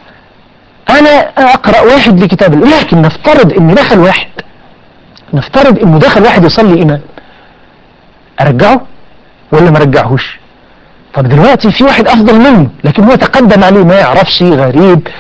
أنا أقرأ واحد لكتاب الله لكن نفترض إن دخل واحد نفترض إنه دخل واحد يصلي إمام أرجعه ولا ما أرجعهوش طب دلوقتي في واحد أفضل منه لكن هو تقدم عليه ما يعرفش غريب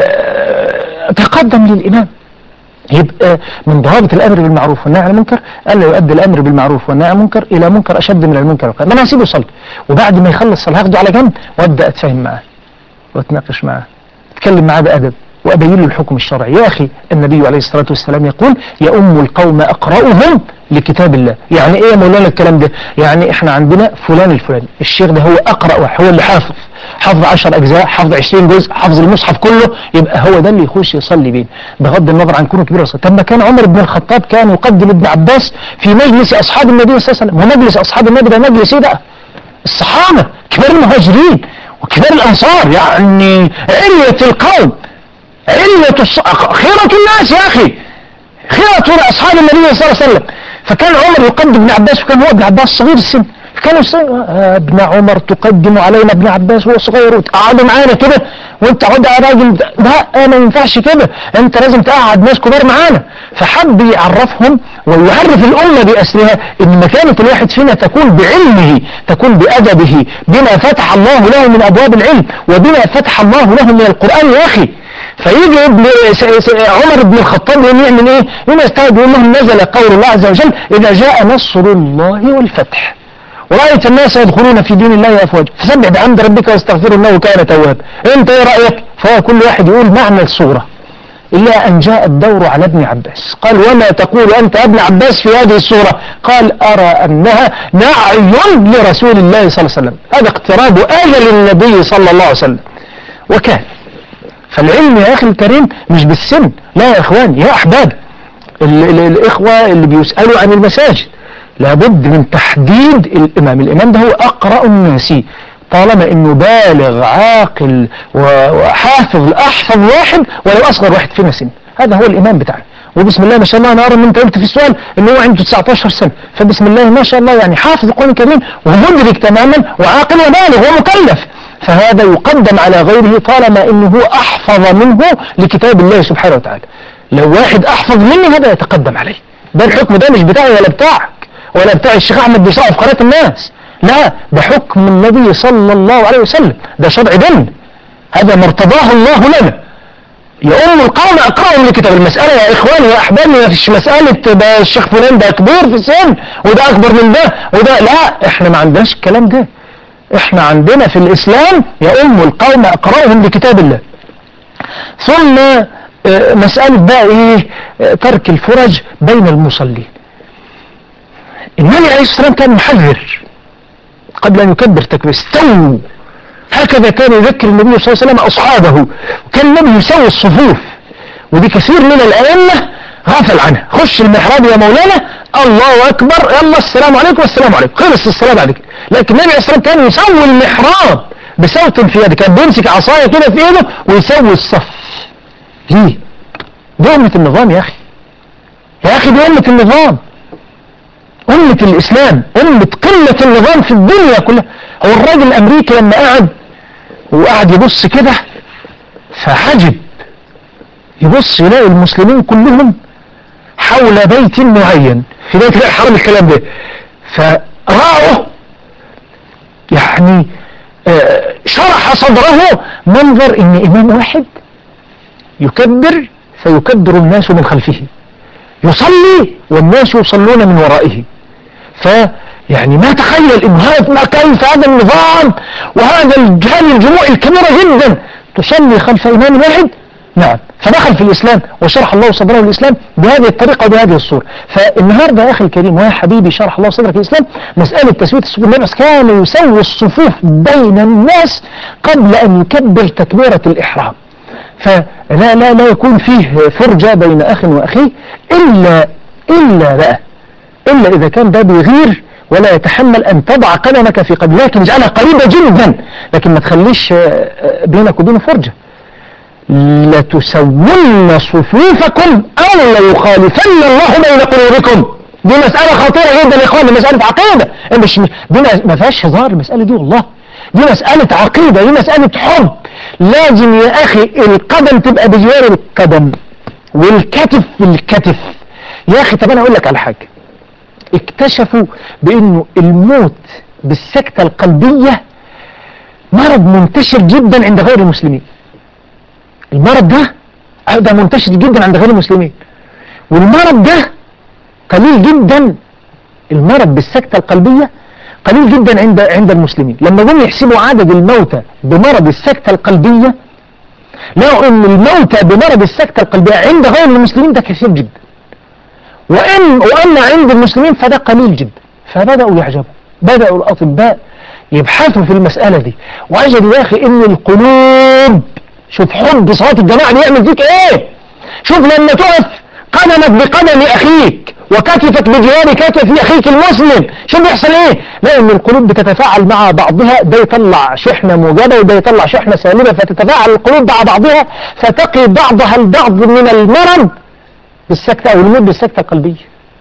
آه، تقدم للإمام يبقى من ضوابط الامر بالمعروف والنهي عن المنكر الا يؤدي الامر بالمعروف والنهي عن المنكر الى منكر اشد من المنكر والقرآن. ما انا هسيبه يصلي وبعد ما يخلص صلاه هاخده على جنب وابدا اتفاهم معاه واتناقش معاه اتكلم معاه بادب وابين له الحكم الشرعي يا اخي النبي عليه الصلاه والسلام يقول يؤم القوم اقراهم لكتاب الله يعني ايه يا مولانا الكلام ده يعني احنا عندنا فلان الفلاني الشيخ ده هو اقرا واحد هو اللي حافظ حافظ 10 اجزاء حافظ 20 جزء حافظ المصحف كله يبقى هو ده اللي يخش يصلي بين بغض النظر عن كونه كبير ولا صغير. طب ما كان عمر بن الخطاب كان يقدم ابن عباس في مجلس اصحاب النبي صلى الله عليه وسلم ومجلس اصحاب النبي ده مجلس ايه بقى الصحابه كبار المهاجرين وكبار الانصار يعني علية القوم علة الص... خيرة الناس يا اخي خيرة اصحاب النبي صلى الله عليه وسلم فكان عمر يقدم ابن عباس وكان هو ابن عباس صغير السن كانوا يصيروا آه ابن عمر تقدم علينا ابن عباس وهو صغير وتقعدوا معانا كده وانت عود يا راجل لا ما ينفعش كده انت لازم تقعد ناس كبار معانا فحب يعرفهم ويعرف الامه باسرها ان مكانه الواحد فينا تكون بعلمه تكون بادبه بما فتح الله له من ابواب العلم وبما فتح الله له من القران يا اخي فيجي ابن س- س- عمر بن الخطاب يقوم يعمل ايه؟ يقوم يستوعب يقول لهم نزل قول الله عز وجل اذا جاء نصر الله والفتح ورأيت الناس يدخلون في دين الله أفواجا فسبح بحمد ربك واستغفر انه كان توابا انت ايه رأيك فهو كل واحد يقول معنى الصورة إلا أن جاء الدور على ابن عباس قال وما تقول أنت يا ابن عباس في هذه الصورة قال أرى أنها نعي لرسول الله صلى الله عليه وسلم هذا اقتراب آية للنبي صلى الله عليه وسلم وكان فالعلم يا أخي الكريم مش بالسن لا يا إخواني يا أحباب ال- ال- الإخوة اللي بيسألوا عن المساجد لابد من تحديد الإمام الإمام ده هو أقرأ الناس طالما انه بالغ عاقل و- وحافظ احفظ واحد ولو اصغر واحد فينا سن هذا هو الامام بتاعنا وبسم الله ما شاء الله انا ارى ان انت قلت في السؤال ان هو عنده 19 سنه فبسم الله ما شاء الله يعني حافظ القران الكريم ومدرك تماما وعاقل وبالغ ومكلف فهذا يقدم على غيره طالما انه هو احفظ منه لكتاب الله سبحانه وتعالى لو واحد احفظ مني هذا يتقدم عليه ده الحكم ده مش بتاعي ولا بتاعك ولا بتاع الشيخ احمد بيشرحه في قناه الناس لا ده حكم النبي صلى الله عليه وسلم ده شرع دين هذا ما ارتضاه الله لنا يا ام القوم اقرأوا لكتاب المسألة يا اخواني يا احبابي ما فيش مسألة ده الشيخ فلان ده كبير في السن وده اكبر من ده وده لا احنا ما عندناش الكلام ده احنا عندنا في الاسلام يا ام القوم اقرأهم لكتاب الله ثم آه، مسألة بقى ايه آه، ترك الفرج بين المصلين النبي عليه الصلاة والسلام كان محذر قبل أن يكبر تكبير استووا هكذا كان يذكر النبي صلى الله عليه وسلم أصحابه وكان النبي يسوي الصفوف ودي كثير من الأئمة غافل عنها خش المحراب يا مولانا الله أكبر يلا السلام عليكم والسلام عليكم خلص الصلاة بعد كده لكن النبي عليه الصلاة والسلام كان يسوي المحراب بصوت في يده كان بيمسك عصاية كده في ايده ويسوي الصف ليه؟ دي أمة النظام يا أخي يا أخي دي أمة النظام أمة الإسلام أمة قمة النظام في الدنيا كلها هو الراجل الأمريكي لما قعد وقعد يبص كده فحجب يبص يلاقي المسلمين كلهم حول بيت معين في بيت الله حرام الكلام ده رأوا يعني آه، شرح صدره منظر ان امام واحد يكبر فيكبر الناس من خلفه يصلي والناس يصلون من ورائه ف يعني ما تخيل انه هذا ما كيف هذا النظام وهذا الجهل الجموع الكبيرة جدا تصلي خلف امام واحد نعم فدخل في الاسلام وشرح الله صدره الاسلام بهذه الطريقة وبهذه الصورة فالنهاردة يا اخي الكريم ويا حبيبي شرح الله صدرك الاسلام مسألة تسوية الصفوف النبي كان يسوي الصفوف بين الناس قبل ان يكبر تكبيرة الاحرام فلا لا لا يكون فيه فرجة بين اخ واخيه الا الا بقى الا اذا كان ده بيغير ولا يتحمل ان تضع قدمك في قدم لكن اجعلها قريبة جدا لكن ما تخليش آه، آه، بينك وبينه فرجة لتسون صفوفكم او ليخالفن الله بين قلوبكم دي مسألة خطيرة جدا يا اخوان دي مسألة عقيدة مش دي ما فيهاش هزار المسألة دي والله دي مسألة عقيدة دي مسألة حب لازم يا اخي القدم تبقى بجوار القدم والكتف بالكتف يا اخي طب انا اقول لك على حاجة اكتشفوا بانه الموت بالسكتة القلبية مرض منتشر جدا عند غير المسلمين المرض ده آه ده منتشر جدا عند غير المسلمين والمرض ده قليل جدا المرض بالسكتة القلبية قليل جدا عند عند المسلمين لما جم يحسبوا عدد الموتى بمرض السكتة القلبية لقوا ان الموتى بمرض السكتة القلبية عند غير المسلمين ده كثير جدا وان واما عند المسلمين فده قليل جدا فبداوا يعجبوا بداوا الاطباء يبحثوا في المسألة دي وجدوا يا اخي ان القلوب شوف حب صلاة الجماعة بيعمل فيك ايه شوف لما تقف قدمك بقدم اخيك وكتفك بجوار كتف اخيك المسلم شو بيحصل ايه لان القلوب بتتفاعل مع بعضها ده يطلع شحنة موجبة وده يطلع شحنة سالبة فتتفاعل القلوب مع بعضها فتقي بعضها البعض من المرض بالسكتة او الموت بالسكتة القلبية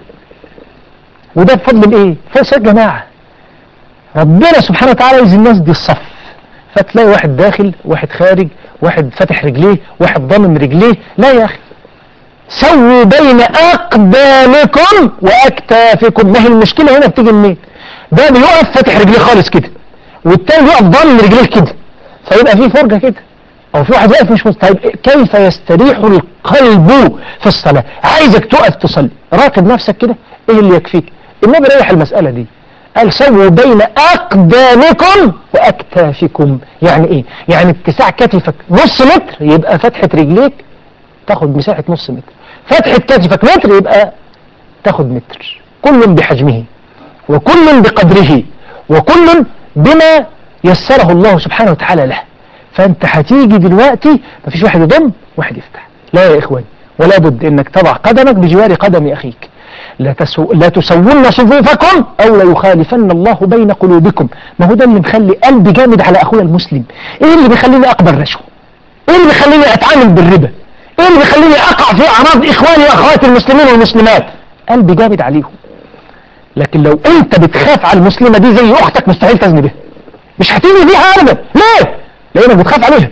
وده بفضل ايه فضل جماعة ربنا سبحانه وتعالى يجزي الناس دي الصف فتلاقي واحد داخل واحد خارج واحد فاتح رجليه واحد ضامن رجليه لا يا اخي سووا بين اقدامكم واكتافكم ما هي المشكلة هنا بتيجي منين ده بيقف فاتح رجليه خالص كده والتاني بيقف ضامن رجليه كده فيبقى في فرجة كده او في واحد واقف مش مستعد كيف يستريح القلب في الصلاة عايزك تقف تصلي راقب نفسك كده ايه اللي يكفيك النبي ريح المسألة دي قال سووا بين اقدامكم واكتافكم يعني ايه يعني اتساع كتفك نص متر يبقى فتحة رجليك تاخد مساحة نص متر فتحة كتفك متر يبقى تاخد متر كل بحجمه وكل بقدره وكل بما يسره الله سبحانه وتعالى له فانت هتيجي دلوقتي مفيش واحد يضم واحد يفتح لا يا اخواني ولا بد انك تضع قدمك بجوار قدم اخيك لا, تسو... لا تسون صفوفكم او لا يخالفن الله بين قلوبكم ما هو ده اللي مخلي قلبي جامد على اخويا المسلم ايه اللي بيخليني اقبل رشوه ايه اللي بيخليني اتعامل بالربا ايه اللي بيخليني اقع في اعراض اخواني واخواتي المسلمين والمسلمات قلبي جامد عليهم لكن لو انت بتخاف على المسلمة دي زي اختك مستحيل تزني بها مش هتيجي بيها ابدا ليه لانك بتخاف عليها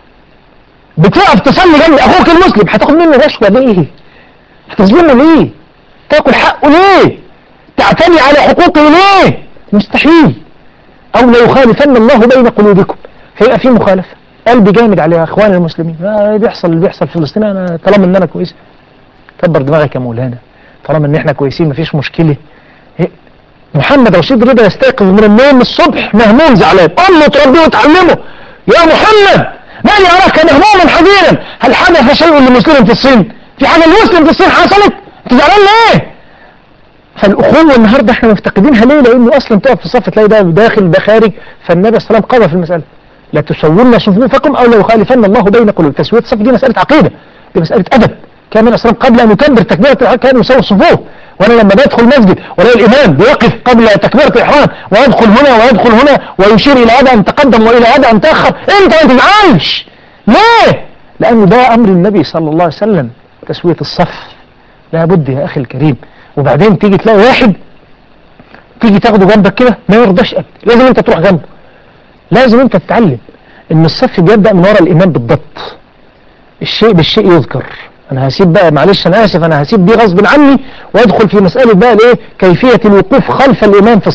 بتقف تصلي جنب اخوك المسلم هتاخد منه رشوه ليه هتظلمه ليه تاكل حقه ليه تعتني على حقوقه ليه مستحيل او لا يخالفن الله بين قلوبكم فيبقى في مخالفه قلبي جامد على اخوان المسلمين آه بيحصل اللي بيحصل في فلسطين انا طالما ان انا كويس كبر دماغك يا مولانا طالما ان احنا كويسين مفيش مشكله إيه؟ محمد رشيد رضا يستيقظ من النوم الصبح مهموم زعلان امه تربيه وتعلمه يا محمد ما يراك مهموما حزينا هل حدث شيء لمسلم في الصين في حاجه لمسلم في الصين حصلت انت زعلان ليه فالاخوه النهارده احنا مفتقدينها ليه لانه اصلا تقف في الصف تلاقي ده داخل ده خارج فالنبي صلى الله عليه وسلم قضى في المساله لا تسون صفوفكم او لا يخالفن الله بين قلوب تسويه الصف دي مساله عقيده دي مساله ادب كان النبي صلى الله عليه وسلم قبل ان يكبر تكبيره الاحرام كان يسوي الصفوف وانا لما بدخل مسجد والاقي الامام بيقف قبل تكبيره الاحرام ويدخل هنا ويدخل هنا ويشير الى هذا ان تقدم والى هذا ان تاخر انت ما تزعلش ليه لان ده امر النبي صلى الله عليه وسلم تسويه الصف لابد يا اخي الكريم وبعدين تيجي تلاقي واحد تيجي تاخده جنبك كده ما يرضاش أبدا لازم انت تروح جنبه لازم انت تتعلم ان الصف بيبدأ من ورا الامام بالضبط الشيء بالشيء يذكر انا هسيب بقى معلش انا اسف انا هسيب دي غصب عني وادخل في مسألة بقى الايه كيفية الوقوف خلف الامام في الصف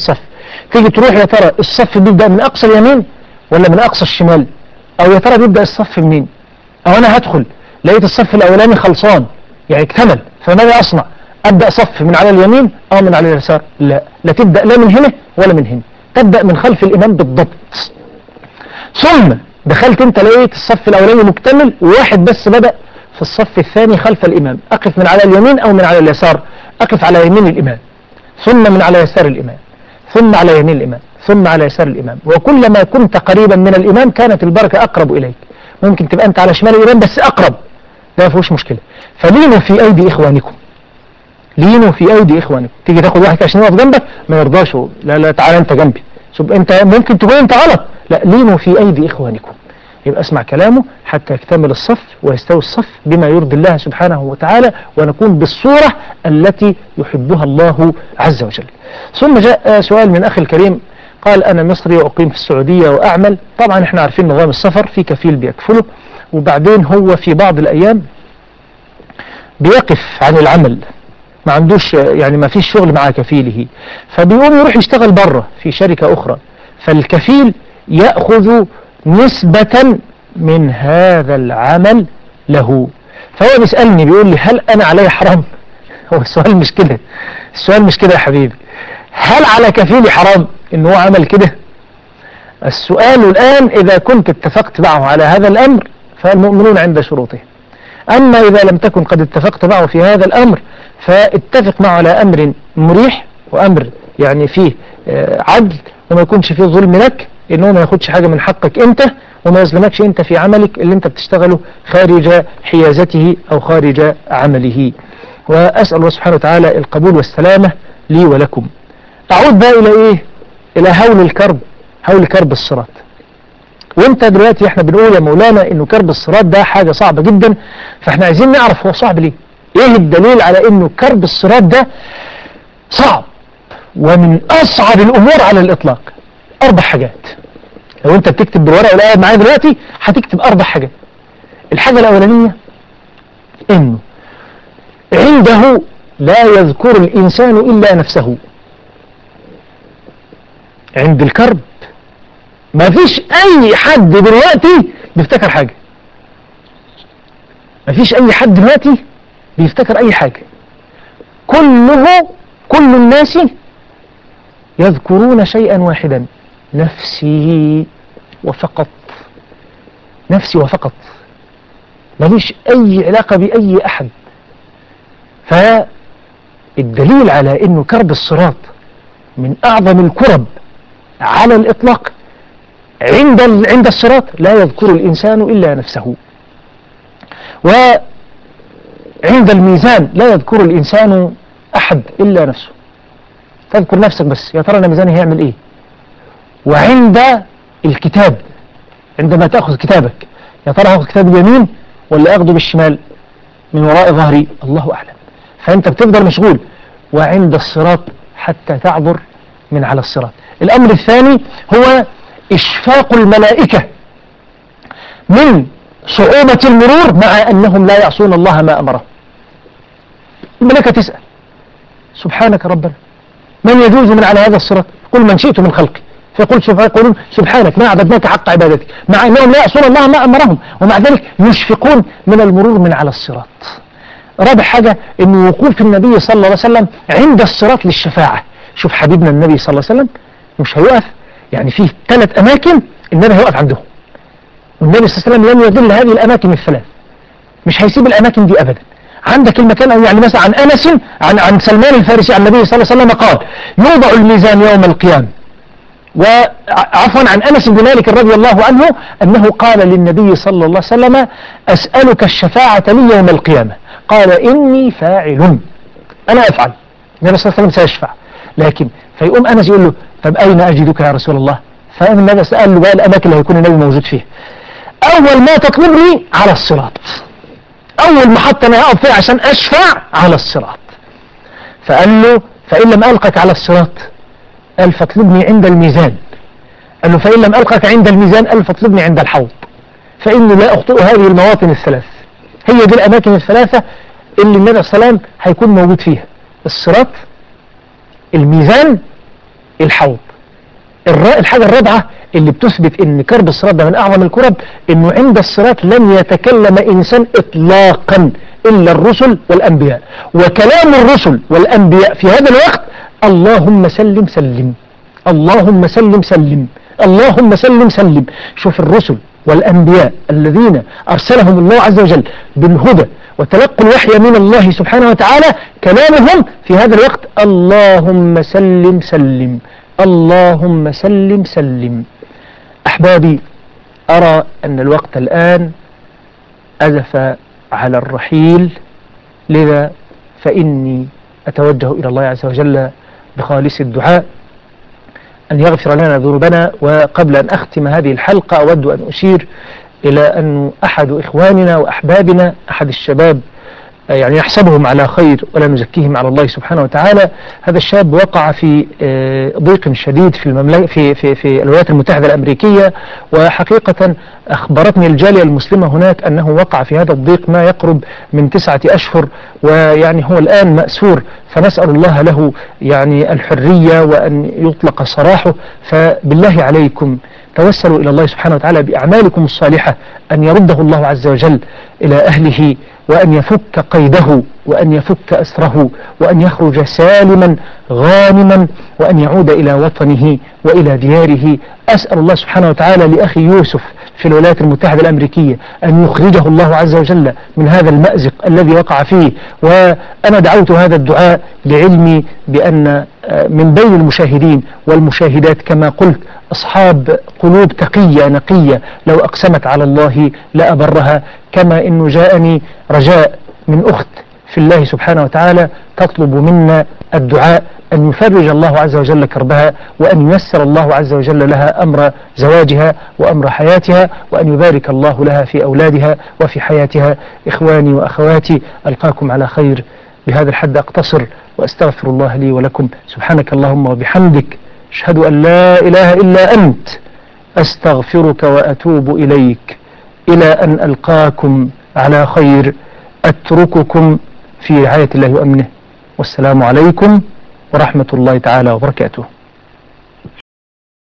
تيجي تروح يا ترى الصف بيبدأ من أقصى اليمين ولا من أقصى الشمال أو يا ترى بيبدأ الصف منين أو أنا هدخل لقيت الصف الأولاني خلصان يعني اكتمل فماذا أصنع أبدأ صف من على اليمين أو من على اليسار لا لا تبدأ لا من هنا ولا من هنا تبدأ من خلف الإمام بالضبط ثم دخلت انت لقيت الصف الاولاني مكتمل وواحد بس بدأ في الصف الثاني خلف الامام اقف من على اليمين او من على اليسار اقف على يمين الامام ثم من على يسار الامام ثم على يمين الامام ثم على يسار الامام وكلما كنت قريبا من الامام كانت البركة اقرب اليك ممكن تبقى انت على شمال الامام بس اقرب لا فيهوش مشكلة فلينوا في ايدي اخوانكم لينوا في ايدي اخوانكم تيجي تاخد واحد عشان يقف جنبك ما يرضاش هو. لا لا تعالى انت جنبي شوف انت ممكن تكون انت غلط لا لينوا في ايدي اخوانكم يبقى اسمع كلامه حتى يكتمل الصف ويستوي الصف بما يرضي الله سبحانه وتعالى ونكون بالصورة التي يحبها الله عز وجل ثم جاء سؤال من أخي الكريم قال أنا مصري وأقيم في السعودية وأعمل طبعا احنا عارفين نظام السفر في كفيل بيكفله وبعدين هو في بعض الأيام بيقف عن العمل ما عندوش يعني ما فيش شغل مع كفيله فبيقوم يروح يشتغل بره في شركة أخرى فالكفيل يأخذ نسبة من هذا العمل له فهو بيسألني بيقول لي هل أنا علي حرام هو السؤال مش كده السؤال مش كده يا حبيبي هل على كفيلي حرام ان هو عمل كده السؤال الآن إذا كنت اتفقت معه على هذا الأمر فالمؤمنون عند شروطه أما إذا لم تكن قد اتفقت معه في هذا الأمر فاتفق معه على أمر مريح وأمر يعني فيه آه، عدل وما يكونش فيه ظلم لك إنه ما ياخدش حاجة من حقك أنت وما يظلمكش أنت في عملك اللي أنت بتشتغله خارج حيازته أو خارج عمله وأسأل الله سبحانه وتعالى القبول والسلامة لي ولكم أعود بقى إلى إيه إلى هول الكرب هول كرب الصراط وانت دلوقتي احنا بنقول يا مولانا انه كرب الصراط ده حاجة صعبة جدا فاحنا عايزين نعرف هو صعب ليه ايه الدليل على انه كرب الصراط ده صعب ومن اصعب الامور على الاطلاق اربع حاجات لو انت بتكتب بالورقه ولا قاعد معايا دلوقتي هتكتب اربع حاجات الحاجة الاولانية انه عنده لا يذكر الانسان الا نفسه عند الكرب ما فيش اي حد دلوقتي بيفتكر حاجة ما فيش اي حد دلوقتي بيفتكر اي حاجة كله كل الناس يذكرون شيئا واحدا نفسي وفقط نفسي وفقط ما فيش اي علاقة باي احد فالدليل على انه كرب الصراط من اعظم الكرب على الاطلاق عند ال- عند الصراط لا يذكر الإنسان إلا نفسه وعند الميزان لا يذكر الإنسان أحد إلا نفسه تذكر نفسك بس يا ترى أنا ميزاني هيعمل إيه وعند الكتاب عندما تأخذ كتابك يا ترى هاخذ كتاب اليمين ولا أخذه بالشمال من وراء ظهري الله أعلم فأنت بتفضل مشغول وعند الصراط حتى تعبر من على الصراط الأمر الثاني هو إشفاق الملائكة من صعوبة المرور مع أنهم لا يعصون الله ما أمره الملائكة تسأل سبحانك ربنا من يجوز من على هذا الصراط قل من شئت من خلقي فيقول سبحانه يقولون سبحانك ما عبدناك حق عبادتك مع أنهم لا يعصون الله ما أمرهم ومع ذلك يشفقون من المرور من على الصراط رابع حاجة أن وقوف النبي صلى الله عليه وسلم عند الصراط للشفاعة شوف حبيبنا النبي صلى الله عليه وسلم مش هيقف يعني فيه ثلاث أماكن النبي هيقف عندهم والنبي صلى الله عليه وسلم لم يضل هذه الأماكن الثلاث مش هيسيب الأماكن دي أبدا عندك المكان أو يعني مثلا عن أنس عن عن سلمان الفارسي عن النبي صلى الله عليه وسلم قال يوضع الميزان يوم القيامة وعفوا عن أنس بن مالك رضي الله عنه أنه قال للنبي صلى الله عليه وسلم أسألك الشفاعة لي يوم القيامة قال إني فاعل أنا أفعل النبي صلى الله عليه وسلم سيشفع لكن فيقوم أنس يقول له طب أين أجدك يا رسول الله فقام النبي سأل له بقى الأماكن اللي هيكون النبي موجود فيها أول ما تطلبني على الصراط أول محطة أنا هقف فيها عشان أشفع على الصراط فقال له فإن لم ألقك على الصراط قال فاطلبني عند الميزان قال له فإن لم ألقك عند الميزان قال فاطلبني عند الحوض فإني لا أخطئ هذه المواطن الثلاث هي دي الأماكن الثلاثة اللي النبي صلى الله عليه وسلم هيكون موجود فيها الصراط الميزان الحوض الر- الحاجة الرابعة اللي بتثبت ان كرب الصراط ده من اعظم الكرب انه عند الصراط لن يتكلم انسان اطلاقا الا الرسل والانبياء وكلام الرسل والانبياء في هذا الوقت اللهم سلم سلم اللهم سلم سلم اللهم سلم سلم شوف الرسل والأنبياء الذين أرسلهم الله عز وجل بالهدى وتلقوا الوحي من الله سبحانه وتعالى كلامهم في هذا الوقت اللهم سلم سلم اللهم سلم سلم أحبابي أرى أن الوقت الآن أزف على الرحيل لذا فإني أتوجه إلى الله عز وجل بخالص الدعاء أن يغفر لنا ذنوبنا وقبل أن أختم هذه الحلقة أود أن أشير إلى أن أحد إخواننا وأحبابنا أحد الشباب آه، يعني نحسبهم على خير ولا نزكيهم على الله سبحانه وتعالى هذا الشاب وقع في آه، ضيق شديد في المملكة في في في الولايات المتحدة الأمريكية وحقيقة أخبرتني الجالية المسلمة هناك أنه وقع في هذا الضيق ما يقرب من تسعة أشهر ويعني هو الآن مأسور فنسأل الله له يعني الحرية وأن يطلق سراحه فبالله عليكم توسلوا إلى الله سبحانه وتعالى بأعمالكم الصالحة أن يرده الله عز وجل إلى أهله وأن يفك قيده وأن يفك أسره وأن يخرج سالما غانما وأن يعود إلى وطنه وإلى دياره أسأل الله سبحانه وتعالى لأخي يوسف في الولايات المتحدة الأمريكية أن يخرجه الله عز وجل من هذا المأزق الذي وقع فيه وأنا دعوت هذا الدعاء لعلمي بأن آه، من بين المشاهدين والمشاهدات كما قلت أصحاب قلوب تقية نقية لو أقسمت على الله لأبرها كما إنه جاءني رجاء من أخت في الله سبحانه وتعالى تطلب منا الدعاء أن يفرج الله عز وجل كربها وأن ييسر الله عز وجل لها أمر زواجها وأمر حياتها وأن يبارك الله لها في أولادها وفي حياتها إخواني وأخواتي ألقاكم على خير بهذا الحد أقتصر وأستغفر الله لي ولكم سبحانك اللهم وبحمدك أشهد أن لا إله إلا أنت أستغفرك وأتوب إليك إلى أن ألقاكم على خير أترككم في رعاية الله وأمنه والسلام عليكم ورحمة الله تعالى وبركاته